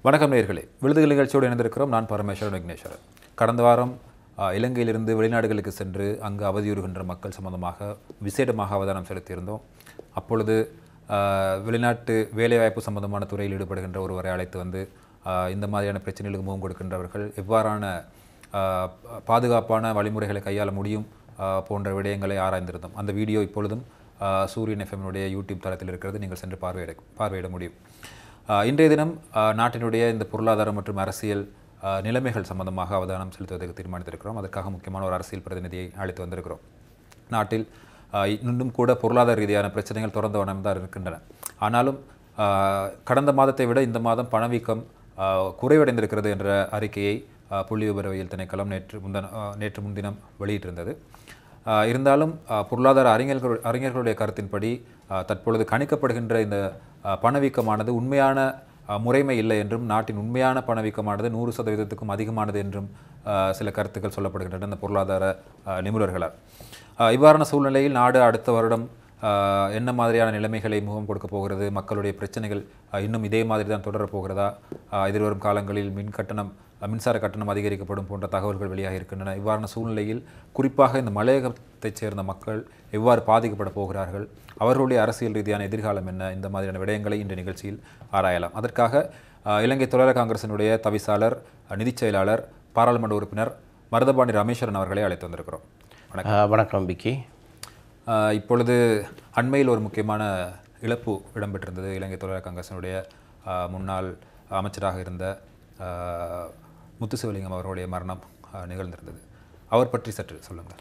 வணக்கம் நேயர்களே விழுதுகள் நிகழ்ச்சியோடு இணைந்திருக்கிறோம் நான் பரமேஸ்வரன் விக்னேஸ்வரன் கடந்த வாரம் ஆ, இலங்கையிலிருந்து வெளிநாடுகளுக்கு சென்று அங்கு அவதியுறுகின்ற மக்கள் சம்பந்தமாக விசேடமாக அவதானம் செலுத்தியிருந்தோம் அப்பொழுது ஆ, வெளிநாட்டு வேலைவாய்ப்பு சம்பந்தமான துறையில் ஈடுபடுகின்ற ஒருவரை அழைத்து வந்து ஆ, இந்த மாதிரியான பிரச்சனைகளுக்கு முகம் கொடுக்கின்றவர்கள் எவ்வாறான ஆ, பாதுகாப்பான வழிமுறைகளை கையாள முடியும் ஆ, போன்ற விடயங்களை ஆராய்ந்திருந்தோம் அந்த வீடியோ இப்பொழுதும் ஆ, சூரியன் எஃப்எம்னுடைய யூடியூப் தளத்தில் இருக்கிறது நீங்கள் சென்று பார்வையிட பார்வையிட முடியும் ஆ, இன்றைய தினம் ஆ, நாட்டினுடைய இந்த பொருளாதார மற்றும் அரசியல் ஆ, நிலைமைகள் சம்பந்தமாக அவதானம் செலுத்துவதற்கு தீர்மானித்திருக்கிறோம் அதற்காக முக்கியமான ஒரு அரசியல் பிரதிநிதியை அழைத்து வந்திருக்கிறோம் நாட்டில் ஆ, இன்னும் கூட பொருளாதார ரீதியான பிரச்சனைகள் தொடர்ந்த வண்ணம் தான் இருக்கின்றன ஆனாலும் ஆ, கடந்த மாதத்தை விட இந்த மாதம் பணவீக்கம் ஆ, குறைவடைந்திருக்கிறது என்ற அறிக்கையை ஆ, புள்ளி விவரவியல் திணைக்களம் நேற்று முந்தன ஆ, நேற்று முன்தினம் வெளியிட்டிருந்தது ஆ, இருந்தாலும் ஆ, பொருளாதார அறிஞர்கள் அறிஞர்களுடைய கருத்தின்படி ஆ, தற்பொழுது கணிக்கப்படுகின்ற இந்த ஆ, பணவீக்கமானது உண்மையான ஆ, முறைமை இல்லை என்றும் நாட்டின் உண்மையான பணவீக்கமானது நூறு சதவீதத்துக்கும் அதிகமானது என்றும் ஆ, சில கருத்துக்கள் சொல்லப்படுகின்றன இந்த பொருளாதார ஆ, நிபுணர்களால் ஆ, இவ்வாறான சூழ்நிலையில் நாடு அடுத்த வருடம் ஆ, என்ன மாதிரியான நிலைமைகளை முகம் கொடுக்க போகிறது மக்களுடைய பிரச்சனைகள் ஆ, இன்னும் இதே மாதிரி தான் தொடரப் போகிறதா ஆ, எதிர்வரும் காலங்களில் மின் கட்டணம் அ, மின்சார கட்டணம் அதிகரிக்கப்படும் போன்ற தகவல்கள் வெளியாக இருக்கின்றன இவ்வாறான சூழ்நிலையில் குறிப்பாக இந்த மலையகத்தைச் சேர்ந்த மக்கள் எவ்வாறு பாதிக்கப்பட போகிறார்கள் அவர்களுடைய அரசியல் ரீதியான எதிர்காலம் என்ன இந்த மாதிரியான விடயங்களை இந்த நிகழ்ச்சியில் ஆராயலாம் அதற்காக அ, இலங்கை தொழிலாளர் காங்கிரசினுடைய தவிசாளர் அ, நிதிச் செயலாளர் பாராளுமன்ற உறுப்பினர் மருதபாண்டி ரமேஸ்வரன் அவர்களை அழைத்து வந்திருக்கிறோம் வணக்கம் ஆ, வணக்கம் விக்கி ஆ, இப்பொழுது அண்மையில் ஒரு முக்கியமான இழப்பு இடம்பெற்றிருந்தது இலங்கை தொழிலாளர் காங்கிரசினுடைய ஆ, முன்னாள் அமைச்சராக இருந்த ஆ, முத்துசிவலிங்கம் அவர்களுடைய மரணம் ஆ, நிகழ்ந்திருந்தது அவர் பற்றி சற்று சொல்லுங்கள்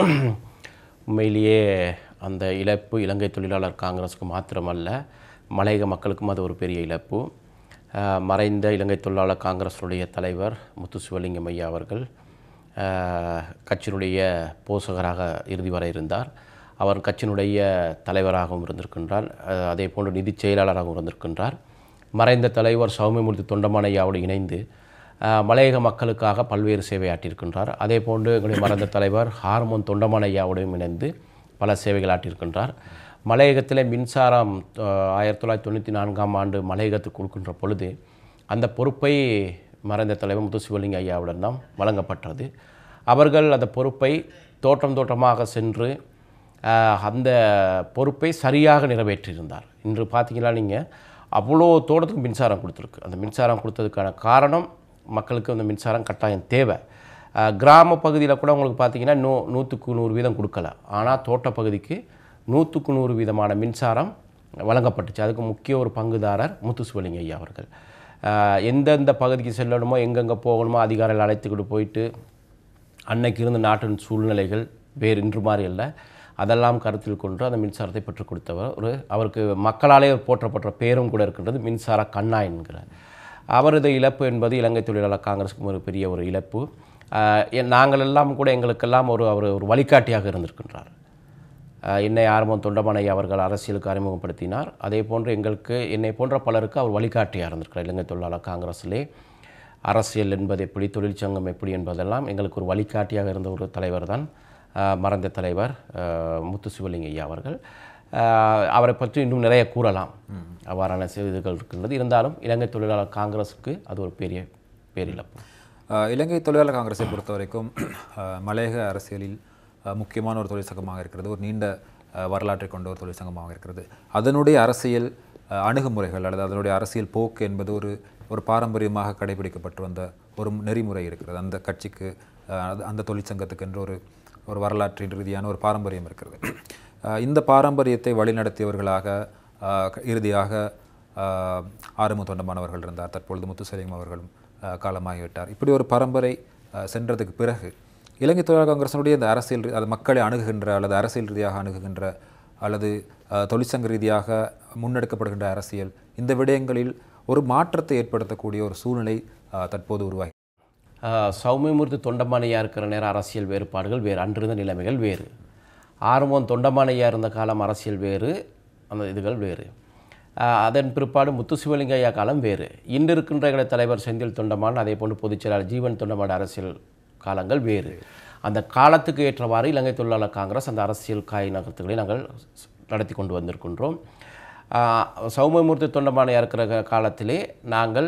உண்மையிலேயே அந்த இழப்பு இலங்கை தொழிலாளர் காங்கிரஸுக்கு மாத்திரமல்ல மலையக மக்களுக்கும் அது ஒரு பெரிய இழப்பு ஆ, மறைந்த இலங்கை தொழிலாளர் காங்கிரஸுடைய தலைவர் முத்து சிவலிங்கம் ஐயா அவர்கள் ஆ, கட்சியினுடைய போசகராக இறுதி வரை இருந்தார் அவர் கட்சியினுடைய தலைவராகவும் இருந்திருக்கின்றார் ஆ, அதே போன்று நிதிச் செயலாளராகவும் இருந்திருக்கின்றார் மறைந்த தலைவர் சௌமியமூர்த்தி தொண்டமான் ஐயாவோடு இணைந்து ஆஹ், மலையக மக்களுக்காக பல்வேறு சேவையாற்றியிருக்கின்றார் அதே போன்று எங்களுடைய மறைந்த தலைவர் ஹார்மோன் தொண்டமான் ஐயாவோடையும் இணைந்து பல சேவைகள் ஆற்றியிருக்கின்றார் மலையகத்தில் மின்சாரம் ஆஹ், ஆயிரத்தி தொள்ளாயிரத்தி தொண்ணூற்றி நான்காம் ஆண்டு மலையகத்துக்கு கொடுக்கின்ற பொழுது அந்த பொறுப்பை மறைந்த தலைவர் முத்துசிவலிங்க ஐயாவுடன் தான் வழங்கப்பட்டது அவர்கள் அந்த பொறுப்பை தோட்டம் தோட்டமாக சென்று ஆஹ், அந்த பொறுப்பை சரியாக நிறைவேற்றியிருந்தார் இன்று பார்த்தீங்கன்னா நீங்கள் அவ்வளோ தோட்டத்துக்கு மின்சாரம் கொடுத்துருக்கு அந்த மின்சாரம் கொடுத்ததுக்கான காரணம் மக்களுக்கு அந்த மின்சாரம் கட்டாயம் தேவை ஆஹ், கிராம பகுதியில் கூட உங்களுக்கு பார்த்தீங்கன்னா நூ நூற்றுக்கு நூறு வீதம் கொடுக்கல ஆனால் தோட்ட பகுதிக்கு நூற்றுக்கு நூறு வீதமான மின்சாரம் வழங்கப்பட்டுச்சு அதுக்கு முக்கிய ஒரு பங்குதாரர் முத்துசுவலிங்க ஐயா அவர்கள் ஆஹ், எந்தெந்த பகுதிக்கு செல்லணுமோ எங்கெங்கே போகணுமோ அதிகாரிகள் அழைத்துக்கிட்டு போயிட்டு அன்னைக்கு இருந்த நாட்டின் சூழ்நிலைகள் வேறு இன்று மாதிரி அல்ல அதெல்லாம் கருத்தில் கொண்டு அந்த மின்சாரத்தை பெற்றுக் கொடுத்தவர் ஒரு அவருக்கு மக்களாலே போற்றப்பட்ட பேரும் கூட இருக்கின்றது மின்சார கண்ணா என்கிற அவரது இழப்பு என்பது இலங்கை தொழிலாளர் காங்கிரஸுக்கும் ஒரு பெரிய ஒரு இழப்பு ஆஹ் எ- நாங்கள் எல்லாம் கூட எங்களுக்கெல்லாம் ஒரு அவர் ஒரு வழிகாட்டியாக இருந்திருக்கின்றார் ஆஹ் என்னை ஆரம்பம் தொண்டமனை அவர்கள் அரசியலுக்கு அறிமுகப்படுத்தினார் அதே போன்று எங்களுக்கு என்னை போன்ற பலருக்கு அவர் வழிகாட்டியாக இருந்திருக்கிறார் இலங்கை தொழிலாளர் காங்கிரஸிலே அரசியல் என்பது எப்படி தொழிற்சங்கம் எப்படி என்பதெல்லாம் எங்களுக்கு ஒரு வழிகாட்டியாக இருந்த ஒரு தலைவர் தான் ஆஹ் மறைந்த தலைவர் ஆஹ் முத்து சிவலிங்க ஐயா அவர்கள் ஆஹ் அவரை பற்றி இன்னும் நிறைய கூறலாம் அவ்வாறான செய்திகள் இருக்கின்றது இருந்தாலும் இலங்கை தொழிலாளர் காங்கிரஸுக்கு அது ஒரு பெரிய பேரிழப்பு ஆ, இலங்கை தொழிலாளர் காங்கிரஸை பொறுத்த வரைக்கும் ஆ, மலையக அரசியலில் ஆ, முக்கியமான ஒரு தொழிற்சங்கமாக இருக்கிறது ஒரு நீண்ட ஆ, வரலாற்றை கொண்ட ஒரு தொழிற்சங்கமாக இருக்கிறது அதனுடைய அரசியல் ஆ, அணுகுமுறைகள் அல்லது அதனுடைய அரசியல் போக்கு என்பது ஒரு ஒரு பாரம்பரியமாக கடைபிடிக்கப்பட்டு வந்த ஒரு நெறிமுறை இருக்கிறது அந்த கட்சிக்கு ஆ, அது- அந்த தொழிற்சங்கத்துக்கு என்று ஒரு ஒரு வரலாற்றின் ரீதியான ஒரு பாரம்பரியம் இருக்கிறது ஆ, இந்த பாரம்பரியத்தை வழிநடத்தியவர்களாக ஆ, க- இறுதியாக ஆஹ் ஆறுமு தொண்டமானவர்கள் இருந்தார் தற்பொழுது முத்துசலிம் அவர்களும் ஆஹ் காலமாகிவிட்டார் இப்படி ஒரு பரம்பரை ஆஹ் சென்றதுக்கு பிறகு இலங்கை தொழிலாளர் காங்கிரசினுடைய இந்த அரசியல் ரீ- அது மக்களை அணுகுகின்ற அல்லது அரசியல் ரீதியாக அணுகுகின்ற அல்லது ஆஹ் தொழிற்சங்க ரீதியாக முன்னெடுக்கப்படுகின்ற அரசியல் இந்த விடயங்களில் ஒரு மாற்றத்தை ஏற்படுத்தக்கூடிய ஒரு சூழ்நிலை ஆஹ் தற்போது உருவாகி ஆஹ் சௌமியமூர்த்தி தொண்டமானையா இருக்கிற நேரம் அரசியல் வேறுபாடுகள் வேறு அன்றிருந்த நிலைமைகள் வேறு ஆறுமுகம் தொண்டமானையா இருந்த காலம் அரசியல் வேறு அந்த இதுகள் வேறு ஆஹ் அதன் பிற்பாடு முத்துசிவலிங்க ஐயா காலம் வேறு இன்று இருக்கின்ற எங்களுடைய தலைவர் செந்தில் தொண்டமான் அதே போன்று பொதுச் செயலாளர் ஜீவன் தொண்டமான் அரசியல் காலங்கள் வேறு அந்த காலத்துக்கு ஏற்றவாறு இலங்கை தொழிலாளர் காங்கிரஸ் அந்த அரசியல் காய் நகர்த்துக்களை நாங்கள் நடத்தி கொண்டு வந்திருக்கின்றோம் ஆஹ் சௌமியமூர்த்தி தொண்டமானையா இருக்கிற காலத்திலே நாங்கள்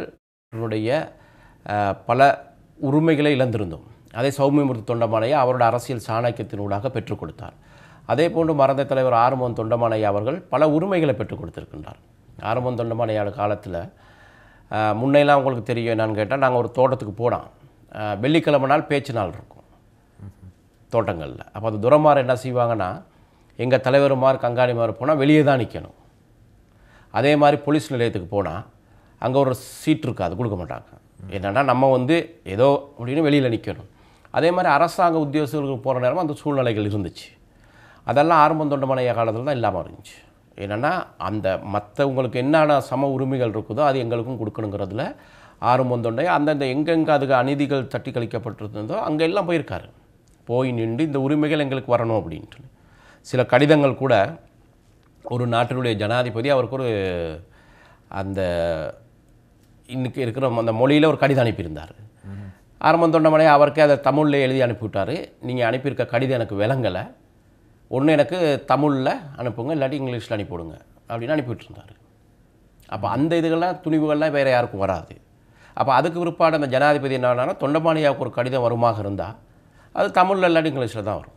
அவருடைய அஹ், பல உரிமைகளை இழந்திருந்தோம் அதை சௌமியமூர்த்தி தொண்டமானையா அவருடைய அரசியல் சாணக்கியத்தினூடாக பெற்றுக் கொடுத்தார் அதே போன்று மறந்த தலைவர் ஆறுமுகன் தொண்டமானையா அவர்கள் பல உரிமைகளை பெற்றுக் கொடுத்திருக்கின்றார் ஆறுமுகன் தொண்டமானையாவோட காலத்தில் முன்னையெல்லாம் உங்களுக்கு தெரியும் என்னன்னு கேட்டால் நாங்கள் ஒரு தோட்டத்துக்கு போனோம் அஹ், வெள்ளிக்கிழமை நாள் பேச்சு நாள் இருக்கும் தோட்டங்களில் அப்போ அந்த துரமார் என்ன செய்வாங்கன்னா எங்கள் தலைவருமார் கங்காணிமார் போனால் வெளியே தான் நிற்கணும் அதே மாதிரி போலீஸ் நிலையத்துக்கு போனால் அங்கே ஒரு சீட் இருக்காது கொடுக்க மாட்டாங்க என்னென்னா நம்ம வந்து ஏதோ அப்படின்னு வெளியில் நிற்கணும் அதே மாதிரி அரசாங்க உத்தியோகஸ்தர்கள் போகிற நேரம் அந்த சூழ்நிலைகள் இருந்துச்சு அதெல்லாம் ஆரம்பம் தொண்டமனைய காலத்தில் தான் இல்லாமல் இருந்துச்சு என்னென்னா அந்த மற்றவங்களுக்கு என்னென்ன சம உரிமைகள் இருக்குதோ அது எங்களுக்கும் கொடுக்கணுங்கிறதுல ஆரம்பம் தொண்டை அந்தந்த எங்கெங்கே அதுக்கு அநீதிகள் தட்டி கழிக்கப்பட்டிருந்ததோ அங்கே எல்லாம் போயிருக்காரு போய் நின்று இந்த உரிமைகள் எங்களுக்கு வரணும் அப்படின்ட்டு சில கடிதங்கள் கூட ஒரு நாட்டினுடைய ஜனாதிபதி அவருக்கு ஒரு அந்த இன்னைக்கு இருக்கிற அந்த மொழியில் ஒரு கடிதம் அனுப்பியிருந்தார் ஆரம்பம் தொண்டமனை அவருக்கே அதை தமிழில் எழுதி அனுப்பிவிட்டார் நீங்கள் அனுப்பியிருக்க கடிதம் எனக்கு விளங்கலை ஒன்று எனக்கு தமிழில் அனுப்புங்க இல்லாட்டி இங்கிலீஷில் அனுப்பிவிடுங்க அப்படின்னு அனுப்பிவிட்டுருந்தார் அப்போ அந்த இதுகள்லாம் துணிவுகள்லாம் வேறு யாருக்கும் வராது அப்போ அதுக்கு பிற்பாடு அந்த ஜனாதிபதி என்னன்னா தொண்டமானியாவுக்கு ஒரு கடிதம் வருமாக இருந்தால் அது தமிழில் இல்லாட்டி இங்கிலீஷில் தான் வரும்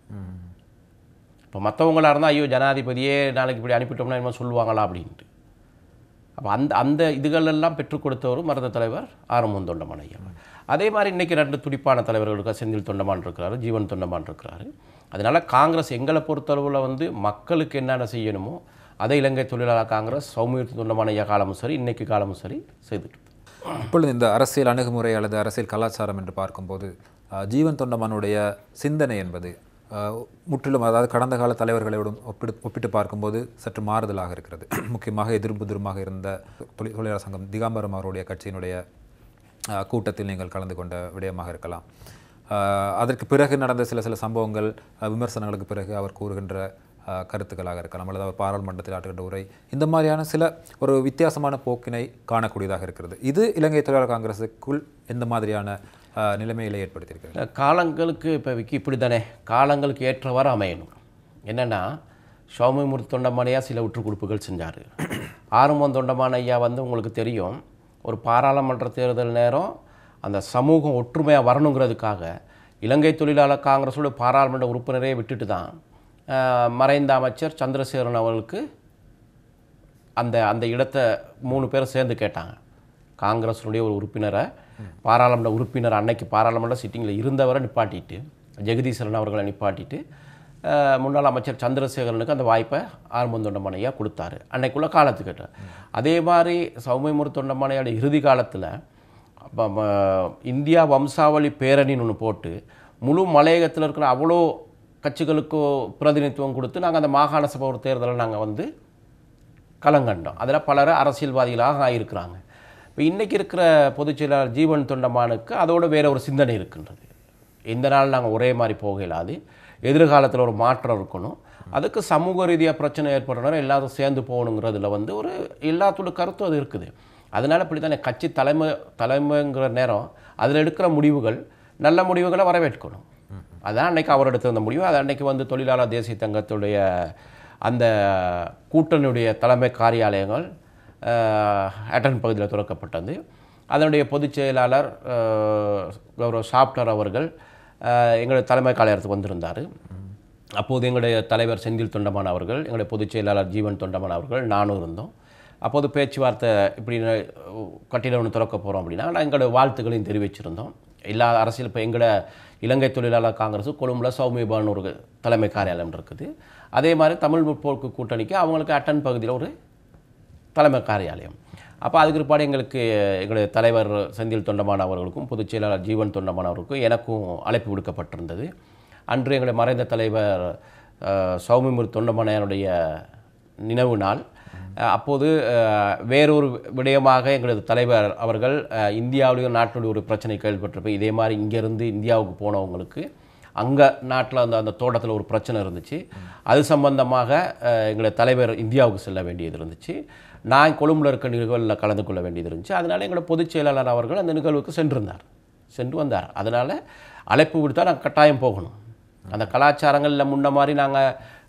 இப்போ மற்றவங்களா இருந்தால் ஐயோ ஜனாதிபதியே நாளைக்கு இப்படி அனுப்பிட்டோம்னா என்ன சொல்லுவாங்களா அப்படின்ட்டு அப்போ அந்த அந்த இதுகள் எல்லாம் பெற்றுக் கொடுத்தவரும் மருந்த தலைவர் ஆரம்பம் தொண்டமான் ஐயா அதே மாதிரி இன்றைக்கி ரெண்டு துடிப்பான தலைவர்களுக்கு செந்தில் தொண்டமான் இருக்கிறாரு ஜீவன் தொண்டமான் இருக்கிறாரு அதனால் காங்கிரஸ் எங்களை பொறுத்தளவில் வந்து மக்களுக்கு என்னென்ன செய்யணுமோ அதை இலங்கை தொழிலாளர் காங்கிரஸ் சௌமியத்து தொண்டமான் ஐயா காலமும் சரி இன்னைக்கு காலமும் சரி செய்துட்டு இருக்கு. இப்பொழுது இந்த அரசியல் அணுகுமுறை அல்லது அரசியல் கலாச்சாரம் என்று பார்க்கும்போது அஹ், ஜீவன் தொண்டமானுடைய சிந்தனை என்பது அஹ், முற்றிலும் அதாவது கடந்த கால தலைவர்களோடும் ஒப்பிடு ஒப்பிட்டு பார்க்கும்போது சற்று மாறுதலாக இருக்கிறது முக்கியமாக எதிர்புதிருமாக இருந்த தொழில் தொழிலாளர் சங்கம் திகாம்பரம் அவருடைய கட்சியினுடைய அஹ், கூட்டத்தில் நீங்கள் கலந்து கொண்ட விடயமாக இருக்கலாம் அஹ், அதற்கு பிறகு நடந்த சில சில சம்பவங்கள் அஹ், விமர்சனங்களுக்கு பிறகு அவர் கூறுகின்ற அஹ், கருத்துக்களாக இருக்கலாம் அல்லது அவர் பாராளுமன்றத்தில் ஆற்றுகின்ற உரை இந்த மாதிரியான சில ஒரு வித்தியாசமான போக்கினை காணக்கூடியதாக இருக்கிறது இது இலங்கை தொழிலாளர் காங்கிரஸுக்குள் எந்த மாதிரியான அஹ், நிலைமைகளை ஏற்படுத்தியிருக்கிறது இல்ல, காலங்களுக்கு இப்போ விக்கி இப்படி தானே காலங்களுக்கு ஏற்றவாறு அமையணும் என்னென்னா சௌமியமூர்த்தி தொண்டமானையா சில உற்று கொடுப்புகள் செஞ்சார் ஆறுமுகம் தொண்டமான ஐயா வந்து உங்களுக்கு தெரியும் ஒரு பாராளுமன்ற தேர்தல் நேரம் அந்த சமூகம் ஒற்றுமையாக வரணுங்கிறதுக்காக இலங்கை தொழிலாளர் காங்கிரஸோட பாராளுமன்ற உறுப்பினரே விட்டுட்டு தான் அஹ், மறைந்த அமைச்சர் சந்திரசேகரன் அவர்களுக்கு அந்த அந்த இடத்த மூணு பேரும் சேர்ந்து கேட்டாங்க காங்கிரஸினுடைய ஒரு உறுப்பினரை பாராளுமன்ற உறுப்பினர் அன்னைக்கு பாராளுமன்ற சிட்டிங்கில் இருந்தவரை நிப்பாட்டிட்டு ஜெகதீசரன் அவர்களை நிப்பாட்டிட்டு அஹ், முன்னாள் அமைச்சர் சந்திரசேகரனுக்கு அந்த வாய்ப்பை ஆரம்பம் தொண்டமனையா கொடுத்தாரு அன்னைக்குள்ள காலத்துக்கிட்ட அதே மாதிரி சௌமியமுறு தொண்டமனையோட இறுதி காலத்தில் அப்ப, ம, இந்தியா வம்சாவளி பேரணின்னு ஒன்று போட்டு முழு மலையகத்தில் இருக்கிற அவ்வளோ கட்சிகளுக்கு பிரதிநிதித்துவம் கொடுத்து நாங்கள் அந்த மாகாண சபை ஒரு தேர்தலை நாங்கள் வந்து களங்கண்டோம் அதில் பலர் அரசியல்வாதிகளாக ஆகியிருக்கிறாங்க இப்போ இன்றைக்கி இருக்கிற பொதுச் செயலாளர் ஜீவன் தொண்டமானுக்கு அதோட வேற ஒரு சிந்தனை இருக்கின்றது இந்த நாள் நாங்கள் ஒரே மாதிரி போக இயலாது எதிர்காலத்தில் ஒரு மாற்றம் இருக்கணும் அதுக்கு சமூக ரீதியாக பிரச்சனை ஏற்படுறனால எல்லாரும் சேர்ந்து போகணுங்கிறதுல வந்து ஒரு எல்லாத்தோட கருத்தும் அது இருக்குது அதனால் இப்படி தானே கட்சி தலைமை தலைமைங்கிற நேரம் அதில் எடுக்கிற முடிவுகள் நல்ல முடிவுகளை வரவேற்கணும் அதான் அன்னைக்கு அவர் எடுத்த அந்த முடிவு அது அன்னைக்கு வந்து தொழிலாளர் தேசிய தங்கத்துடைய அந்த கூட்டணியுடைய தலைமை காரியாலயங்கள் அட்டன் பகுதியில் திறக்கப்பட்டது அதனுடைய பொதுச் செயலாளர் அஹ், கௌரவ சாப்டர் அவர்கள் அஹ், எங்களுடைய தலைமை காலையரத்துக்கு வந்திருந்தார் அப்போது எங்களுடைய தலைவர் செந்தில் தொண்டமான் அவர்கள் எங்களுடைய பொதுச் செயலாளர் ஜீவன் தொண்டமான் அவர்கள் நானும் இருந்தோம் அப்போது பேச்சுவார்த்தை இப்படி ந- கட்டிடம் ஒன்று திறக்க போகிறோம் அப்படின்னா நான் எங்களோட வாழ்த்துக்களையும் தெரிவிச்சிருந்தோம் எல்லா அரசியல் இப்போ எங்களோட இலங்கை தொழிலாளர் காங்கிரஸ் கொழும்புல சௌமியபான் ஒரு தலைமை காரியாலயம் இருக்குது அதே மாதிரி தமிழ் முற்போக்கு கூட்டணிக்கு அவங்களுக்கு அட்டன் பகுதியில் ஒரு தலைமை காரியாலயம் அப்போ அதுக்கு பிற்பாடு எங்களுக்கு எங்களுடைய தலைவர் செந்தில் தொண்டமான் அவர்களுக்கும் பொதுச் செயலாளர் ஜீவன் தொண்டமான் அவர்களுக்கும் எனக்கும் அழைப்பு விடுக்கப்பட்டிருந்தது அன்று எங்களுடைய மறைந்த தலைவர் அஹ், சௌமிமுர் தொண்டமானையனுடைய நினைவு நாள் அஹ், அப்போது அஹ், வேறொரு விடயமாக எங்களது தலைவர் அவர்கள் அஹ், இந்தியாவிலேயும் நாட்டினுடைய ஒரு பிரச்சனை கேள்விப்பட்டிருப்பேன் இதே மாதிரி இங்கேருந்து இந்தியாவுக்கு போனவங்களுக்கு அங்கே நாட்டில் அந்த அந்த தோட்டத்தில் ஒரு பிரச்சனை இருந்துச்சு அது சம்பந்தமாக அஹ், எங்களுடைய தலைவர் இந்தியாவுக்கு செல்ல வேண்டியது இருந்துச்சு நான் கொழும்புல இருக்க நிகழ்வில் கலந்து கொள்ள வேண்டியது இருந்துச்சு அதனால் எங்களோட பொதுச் செயலாளர் அவர்கள் அந்த நிகழ்வுக்கு சென்றிருந்தார் சென்று வந்தார் அதனால் அழைப்பு விடுத்தா நாங்கள் கட்டாயம் போகணும் அந்த கலாச்சாரங்களில் முன்ன மாதிரி நாங்கள்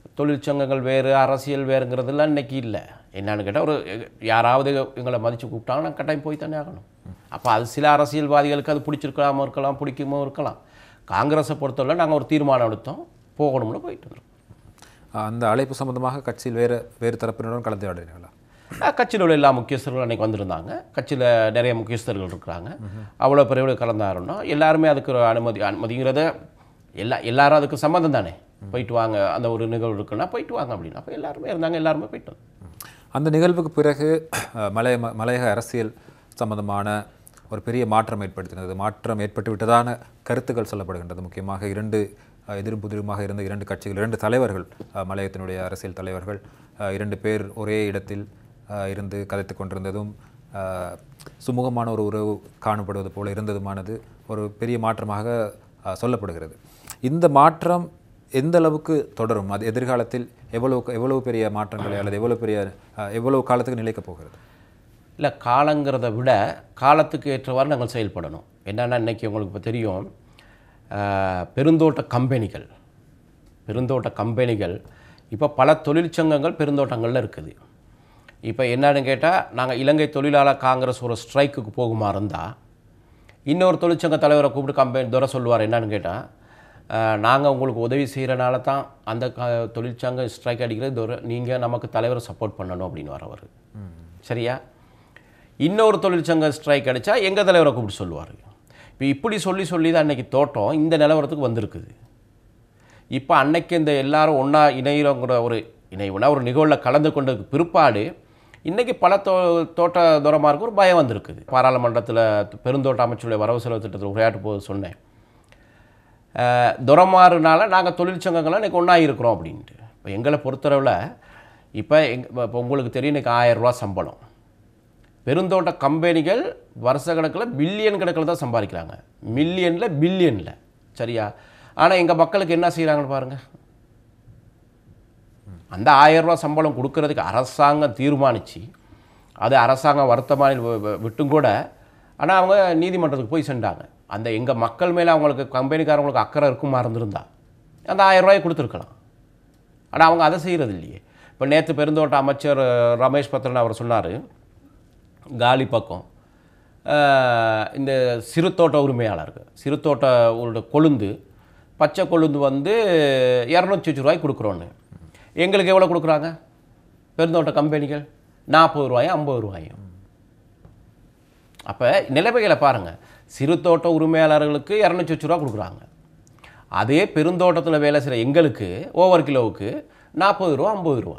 தொழிற்சங்கங்கள் வேறு அரசியல் வேறுங்கிறதெல்லாம் இன்னைக்கு இல்லை என்னன்னு கேட்டால் ஒரு யாராவது எங்களை மதித்து கூப்பிட்டாங்கன்னா கட்டாயம் போய் தானே ஆகணும் அப்போ அது சில அரசியல்வாதிகளுக்கு அது பிடிச்சிருக்கலாமோ இருக்கலாம் பிடிக்குமோ இருக்கலாம் காங்கிரஸை பொறுத்தவரை நாங்கள் ஒரு தீர்மானம் எடுத்தோம் போகணும்னு போயிட்டு வந்துடும் அந்த அழைப்பு சம்பந்தமாக கட்சியில் வேறு வேறு தரப்பினருடன் கலந்துரையாடினீங்களா கட்சியில் உள்ள எல்லா முக்கியஸ்தர்களும் அன்றைக்கி வந்திருந்தாங்க கட்சியில் நிறைய முக்கியஸ்தர்கள் இருக்கிறாங்க அவ்வளோ பிரிவில் கலந்தாருன்னா எல்லாருமே அதுக்கு ஒரு அனுமதி அனுமதிங்கிறத எல்லா எல்லாரும் அதுக்கு சம்மந்தம் தானே போயிட்டு வாங்க அந்த ஒரு நிகழ்வு இருக்குன்னா போயிட்டு வாங்க அப்படின்னு அப்போ எல்லாருமே இருந்தாங்க எல்லாருமே போயிட்டு வந்தோம் அந்த நிகழ்வுக்கு பிறகு அஹ், மலைய ம- மலையக அரசியல் சம்பந்தமான ஒரு பெரிய மாற்றம் ஏற்படுத்தினது மாற்றம் ஏற்பட்டு விட்டதான கருத்துக்கள் சொல்லப்படுகின்றது முக்கியமாக இரண்டு அஹ், எதிரும் புதிருமாக இருந்த இரண்டு கட்சிகள் இரண்டு தலைவர்கள் அஹ், மலையகத்தினுடைய அரசியல் தலைவர்கள் அஹ், இரண்டு பேர் ஒரே இடத்தில் அஹ், இருந்து கதைத்து கொண்டிருந்ததும் அஹ், சுமூகமான ஒரு உறவு காணப்படுவது போல இருந்ததுமானது ஒரு பெரிய மாற்றமாக அஹ், சொல்லப்படுகிறது இந்த மாற்றம் எந்த அளவுக்கு தொடரும் அது எதிர்காலத்தில் எவ்வளவு எவ்வளவு பெரிய மாற்றங்களை அல்லது எவ்வளவு பெரிய அஹ், எவ்வளவு காலத்துக்கு நிலைக்கப் போகிறது இல்லை காலங்கிறத விட காலத்துக்கு ஏற்றவாறு நாங்கள் செயல்படணும் என்னென்னா இன்றைக்கி உங்களுக்கு இப்போ தெரியும் ஆஹ், பெருந்தோட்ட கம்பெனிகள் பெருந்தோட்ட கம்பெனிகள் இப்போ பல தொழிற்சங்கங்கள் பெருந்தோட்டங்களில் இருக்குது இப்போ என்னன்னு கேட்டால் நாங்கள் இலங்கை தொழிலாளர் காங்கிரஸ் ஒரு ஸ்ட்ரைக்குக்கு போகுமா இருந்தால் இன்னொரு தொழிற்சங்க தலைவரை கூப்பிட்டு கம்பெனி துறை சொல்லுவார் என்னன்னு கேட்டால் நாங்கள் உங்களுக்கு உதவி செய்கிறனால தான் அந்த க தொழிற்சங்கம் ஸ்ட்ரைக் அடிக்கிறது துறை நீங்கள் நமக்கு தலைவரை சப்போர்ட் பண்ணணும் அப்படின்னு வரவர் சரியா இன்னொரு தொழிற்சங்க ஸ்ட்ரைக் அடித்தா எங்கள் தலைவரை கூப்பிட்டு சொல்லுவார் இப்போ இப்படி சொல்லி சொல்லி தான் அன்றைக்கி தோட்டம் இந்த நிலவரத்துக்கு வந்திருக்குது இப்போ அன்னைக்கு இந்த எல்லாரும் ஒன்றா இணைகிறோங்கிற ஒரு இணைவுனா ஒரு நிகழ்வில் கலந்து கொண்டதுக்கு பிற்பாடு இன்றைக்கி பல தோ தோட்ட தூரமாருக்கு ஒரு பயம் வந்திருக்குது பாராளுமன்றத்தில் பெருந்தோட்ட அமைச்சருடைய வரவு செலவு திட்டத்தில் உரையாற்ற போது சொன்னேன் அஹ், துரமாறுனால நாங்கள் தொழிற்சங்கங்கள்லாம் இன்றைக்கி ஒன்றா இருக்கிறோம் அப்படின்ட்டு இப்போ எங்களை பொறுத்தளவில் இப்போ எங் இப்போ உங்களுக்கு தெரியும் இன்றைக்கி ஆயரூவா சம்பளம் பெருந்தோட்ட கம்பெனிகள் வருஷ கணக்கில் பில்லியன் கணக்கில் தான் சம்பாதிக்கிறாங்க மில்லியனில் பில்லியனில் சரியா ஆனால் எங்கள் மக்களுக்கு என்ன செய்கிறாங்கன்னு பாருங்கள் அந்த ஆயிரம் ரூபாய் சம்பளம் கொடுக்கறதுக்கு அரசாங்கம் தீர்மானித்து அது அரசாங்கம் வருத்தமான விட்டும் கூட ஆனால் அவங்க நீதிமன்றத்துக்கு போய் சென்றாங்க அந்த எங்கள் மக்கள் மேலே அவங்களுக்கு கம்பெனிக்காரங்களுக்கு அக்கறை இருக்குமா இருந்திருந்தா அந்த ஆயிரம் ரூபாயை கொடுத்துருக்கலாம் ஆனால் அவங்க அதை செய்கிறது இல்லையே இப்போ நேற்று பெருந்தோட்ட அமைச்சர் அஹ், ரமேஷ் பத்ரன் அவர் சொன்னார் காலி பக்கம் அஹ், இந்த சிறுத்தோட்ட உரிமையாளருக்கு சிறுத்தோட்ட ஒரு கொழுந்து பச்சை கொழுந்து வந்து இரநூத்தி வச்சு ரூபாய்க்கு கொடுக்குறோன்னு எங்களுக்கு எவ்வளோ கொடுக்குறாங்க பெருந்தோட்ட கம்பெனிகள் நாற்பது ரூபாயும் ஐம்பது ரூபாயும் அப்போ நிலைமைகளை பாருங்கள் சிறுதோட்ட உரிமையாளர்களுக்கு இரநூத்தி வச்சு ரூபா கொடுக்குறாங்க அதே பெருந்தோட்டத்தில் வேலை செய்கிற எங்களுக்கு ஓவர் கிலோவுக்கு நாற்பது ரூபா ஐம்பது ரூபா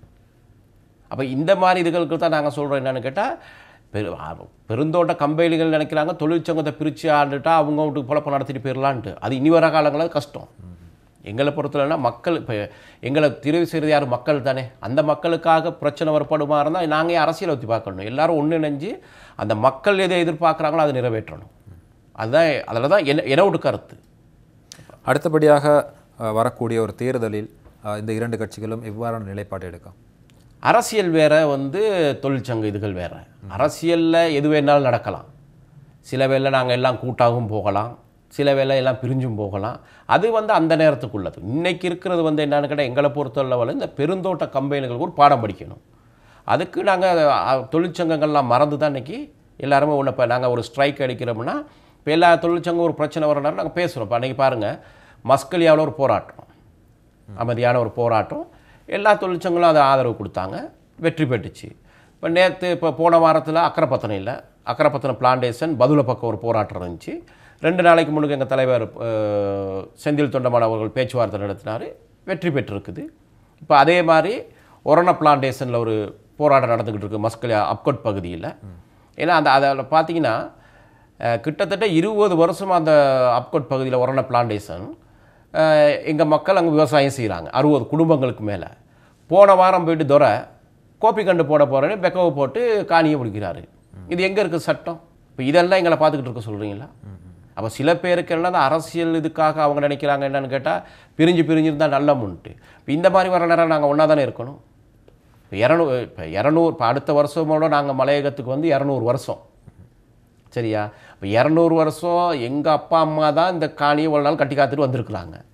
அப்போ இந்த மாதிரி இதுகளுக்கு தான் நாங்கள் சொல்கிறோம் என்னன்னு கேட்டால் பெரு ஆ, பெருந்தோட்ட கம்பெனிகள் நினைக்கிறாங்க தொழிற்சங்கத்தை பிரித்து ஆண்டுட்டா அவங்க வீட்டுக்கு பொழப்ப நடத்திட்டு போயிடலான்ட்டு அது இனி வர காலங்களில் கஷ்டம் எங்களை பொறுத்தலைன்னா மக்கள் இப்போ எங்களை தெரிவு செய்கிறது யார் மக்கள் தானே அந்த மக்களுக்காக பிரச்சனை வரப்படுமா இருந்தால் நாங்கள் ஏன் அரசியலை ஊற்றி பார்க்கணும் எல்லாரும் ஒன்றிணைஞ்சு அந்த மக்கள் எதை எதிர்பார்க்குறாங்களோ அதை நிறைவேற்றணும் அதுதான் அதில் தான் என்ன என்னோட கருத்து அடுத்தபடியாக அஹ், வரக்கூடிய ஒரு தேர்தலில் அஹ், இந்த இரண்டு கட்சிகளும் எவ்வாறான நிலைப்பாடு எடுக்கும் அரசியல் வேற வந்து தொழிற்சங்க இதுகள் வேற அரசியலில் எது வேணாலும் நடக்கலாம் சில வேளை நாங்கள் எல்லாம் கூட்டாகவும் போகலாம் சில வேளை எல்லாம் பிரிஞ்சும் போகலாம் அது வந்து அந்த நேரத்துக்குள்ளது இன்னைக்கு இருக்கிறது வந்து என்னன்னு கேட்டால் எங்களை பொறுத்தளவில் இந்த பெருந்தோட்ட கம்பெனிகளுக்கு ஒரு பாடம் படிக்கணும் அதுக்கு நாங்கள் தொழிற்சங்கங்கள்லாம் மறந்து தான் இன்னைக்கு எல்லாருமே ஒன்று இப்போ நாங்கள் ஒரு ஸ்ட்ரைக் அடிக்கிறோம்னா இப்போ எல்லா தொழிற்சங்கம் ஒரு பிரச்சனை வரனால நாங்கள் பேசுகிறோம் இப்போ அன்றைக்கி பாருங்கள் மஸ்கலியாவில் ஒரு போராட்டம் அமைதியான ஒரு போராட்டம் எல்லா தொழிற்சங்களும் அதை ஆதரவு கொடுத்தாங்க வெற்றி பெற்றுச்சு இப்போ நேற்று இப்போ போன வாரத்தில் அக்கரைப்பத்தனம் இல்லை அக்கரைப்பத்தனம் பிளான்டேஷன் பதுல பக்கம் ஒரு போராட்டம் இருந்துச்சு ரெண்டு நாளைக்கு முன்னுக்கு எங்கள் தலைவர் அஹ், செந்தில் தொண்டமான் அவர்கள் பேச்சுவார்த்தை நடத்தினார் வெற்றி பெற்றிருக்குது இப்போ அதே மாதிரி ஒரண பிளான்டேஷனில் ஒரு போராட்டம் நடந்துக்கிட்டு இருக்கு மஸ்கலியா அப்கோட் பகுதியில் ஏன்னா அந்த அதில் பார்த்தீங்கன்னா அஹ், கிட்டத்தட்ட இருபது வருஷம் அந்த அப்கோட் பகுதியில் ஒரண பிளான்டேஷன் எங்கள் மக்கள் அங்கே விவசாயம் செய்கிறாங்க அறுபது குடும்பங்களுக்கு மேலே போன வாரம் போயிட்டு துரை கோப்பி கண்டு போட போகிறேன்னு பெக்கவை போட்டு காணியை பிடிக்கிறாரு இது எங்கே இருக்குது சட்டம் இப்போ இதெல்லாம் எங்களை பார்த்துக்கிட்டு இருக்க சொல்கிறீங்களா அப்போ சில பேருக்கு என்ன அந்த அரசியல் இதுக்காக அவங்க நினைக்கிறாங்க என்னன்னு கேட்டால் பிரிஞ்சு பிரிஞ்சிருந்தால் நல்ல முன்ட்டு இப்போ இந்த மாதிரி வர நேரம் நாங்கள் ஒன்றா தானே இருக்கணும் இப்போ இரநூறு இப்போ இரநூறு இப்போ அடுத்த வருஷமோட நாங்கள் மலையகத்துக்கு வந்து இரநூறு வருஷம் சரியா இப்போ இரநூறு வருஷம் எங்கள் அப்பா அம்மா தான் இந்த காணியை ஒரு நாள் கட்டி காத்துட்டு வந்திருக்கிறாங்க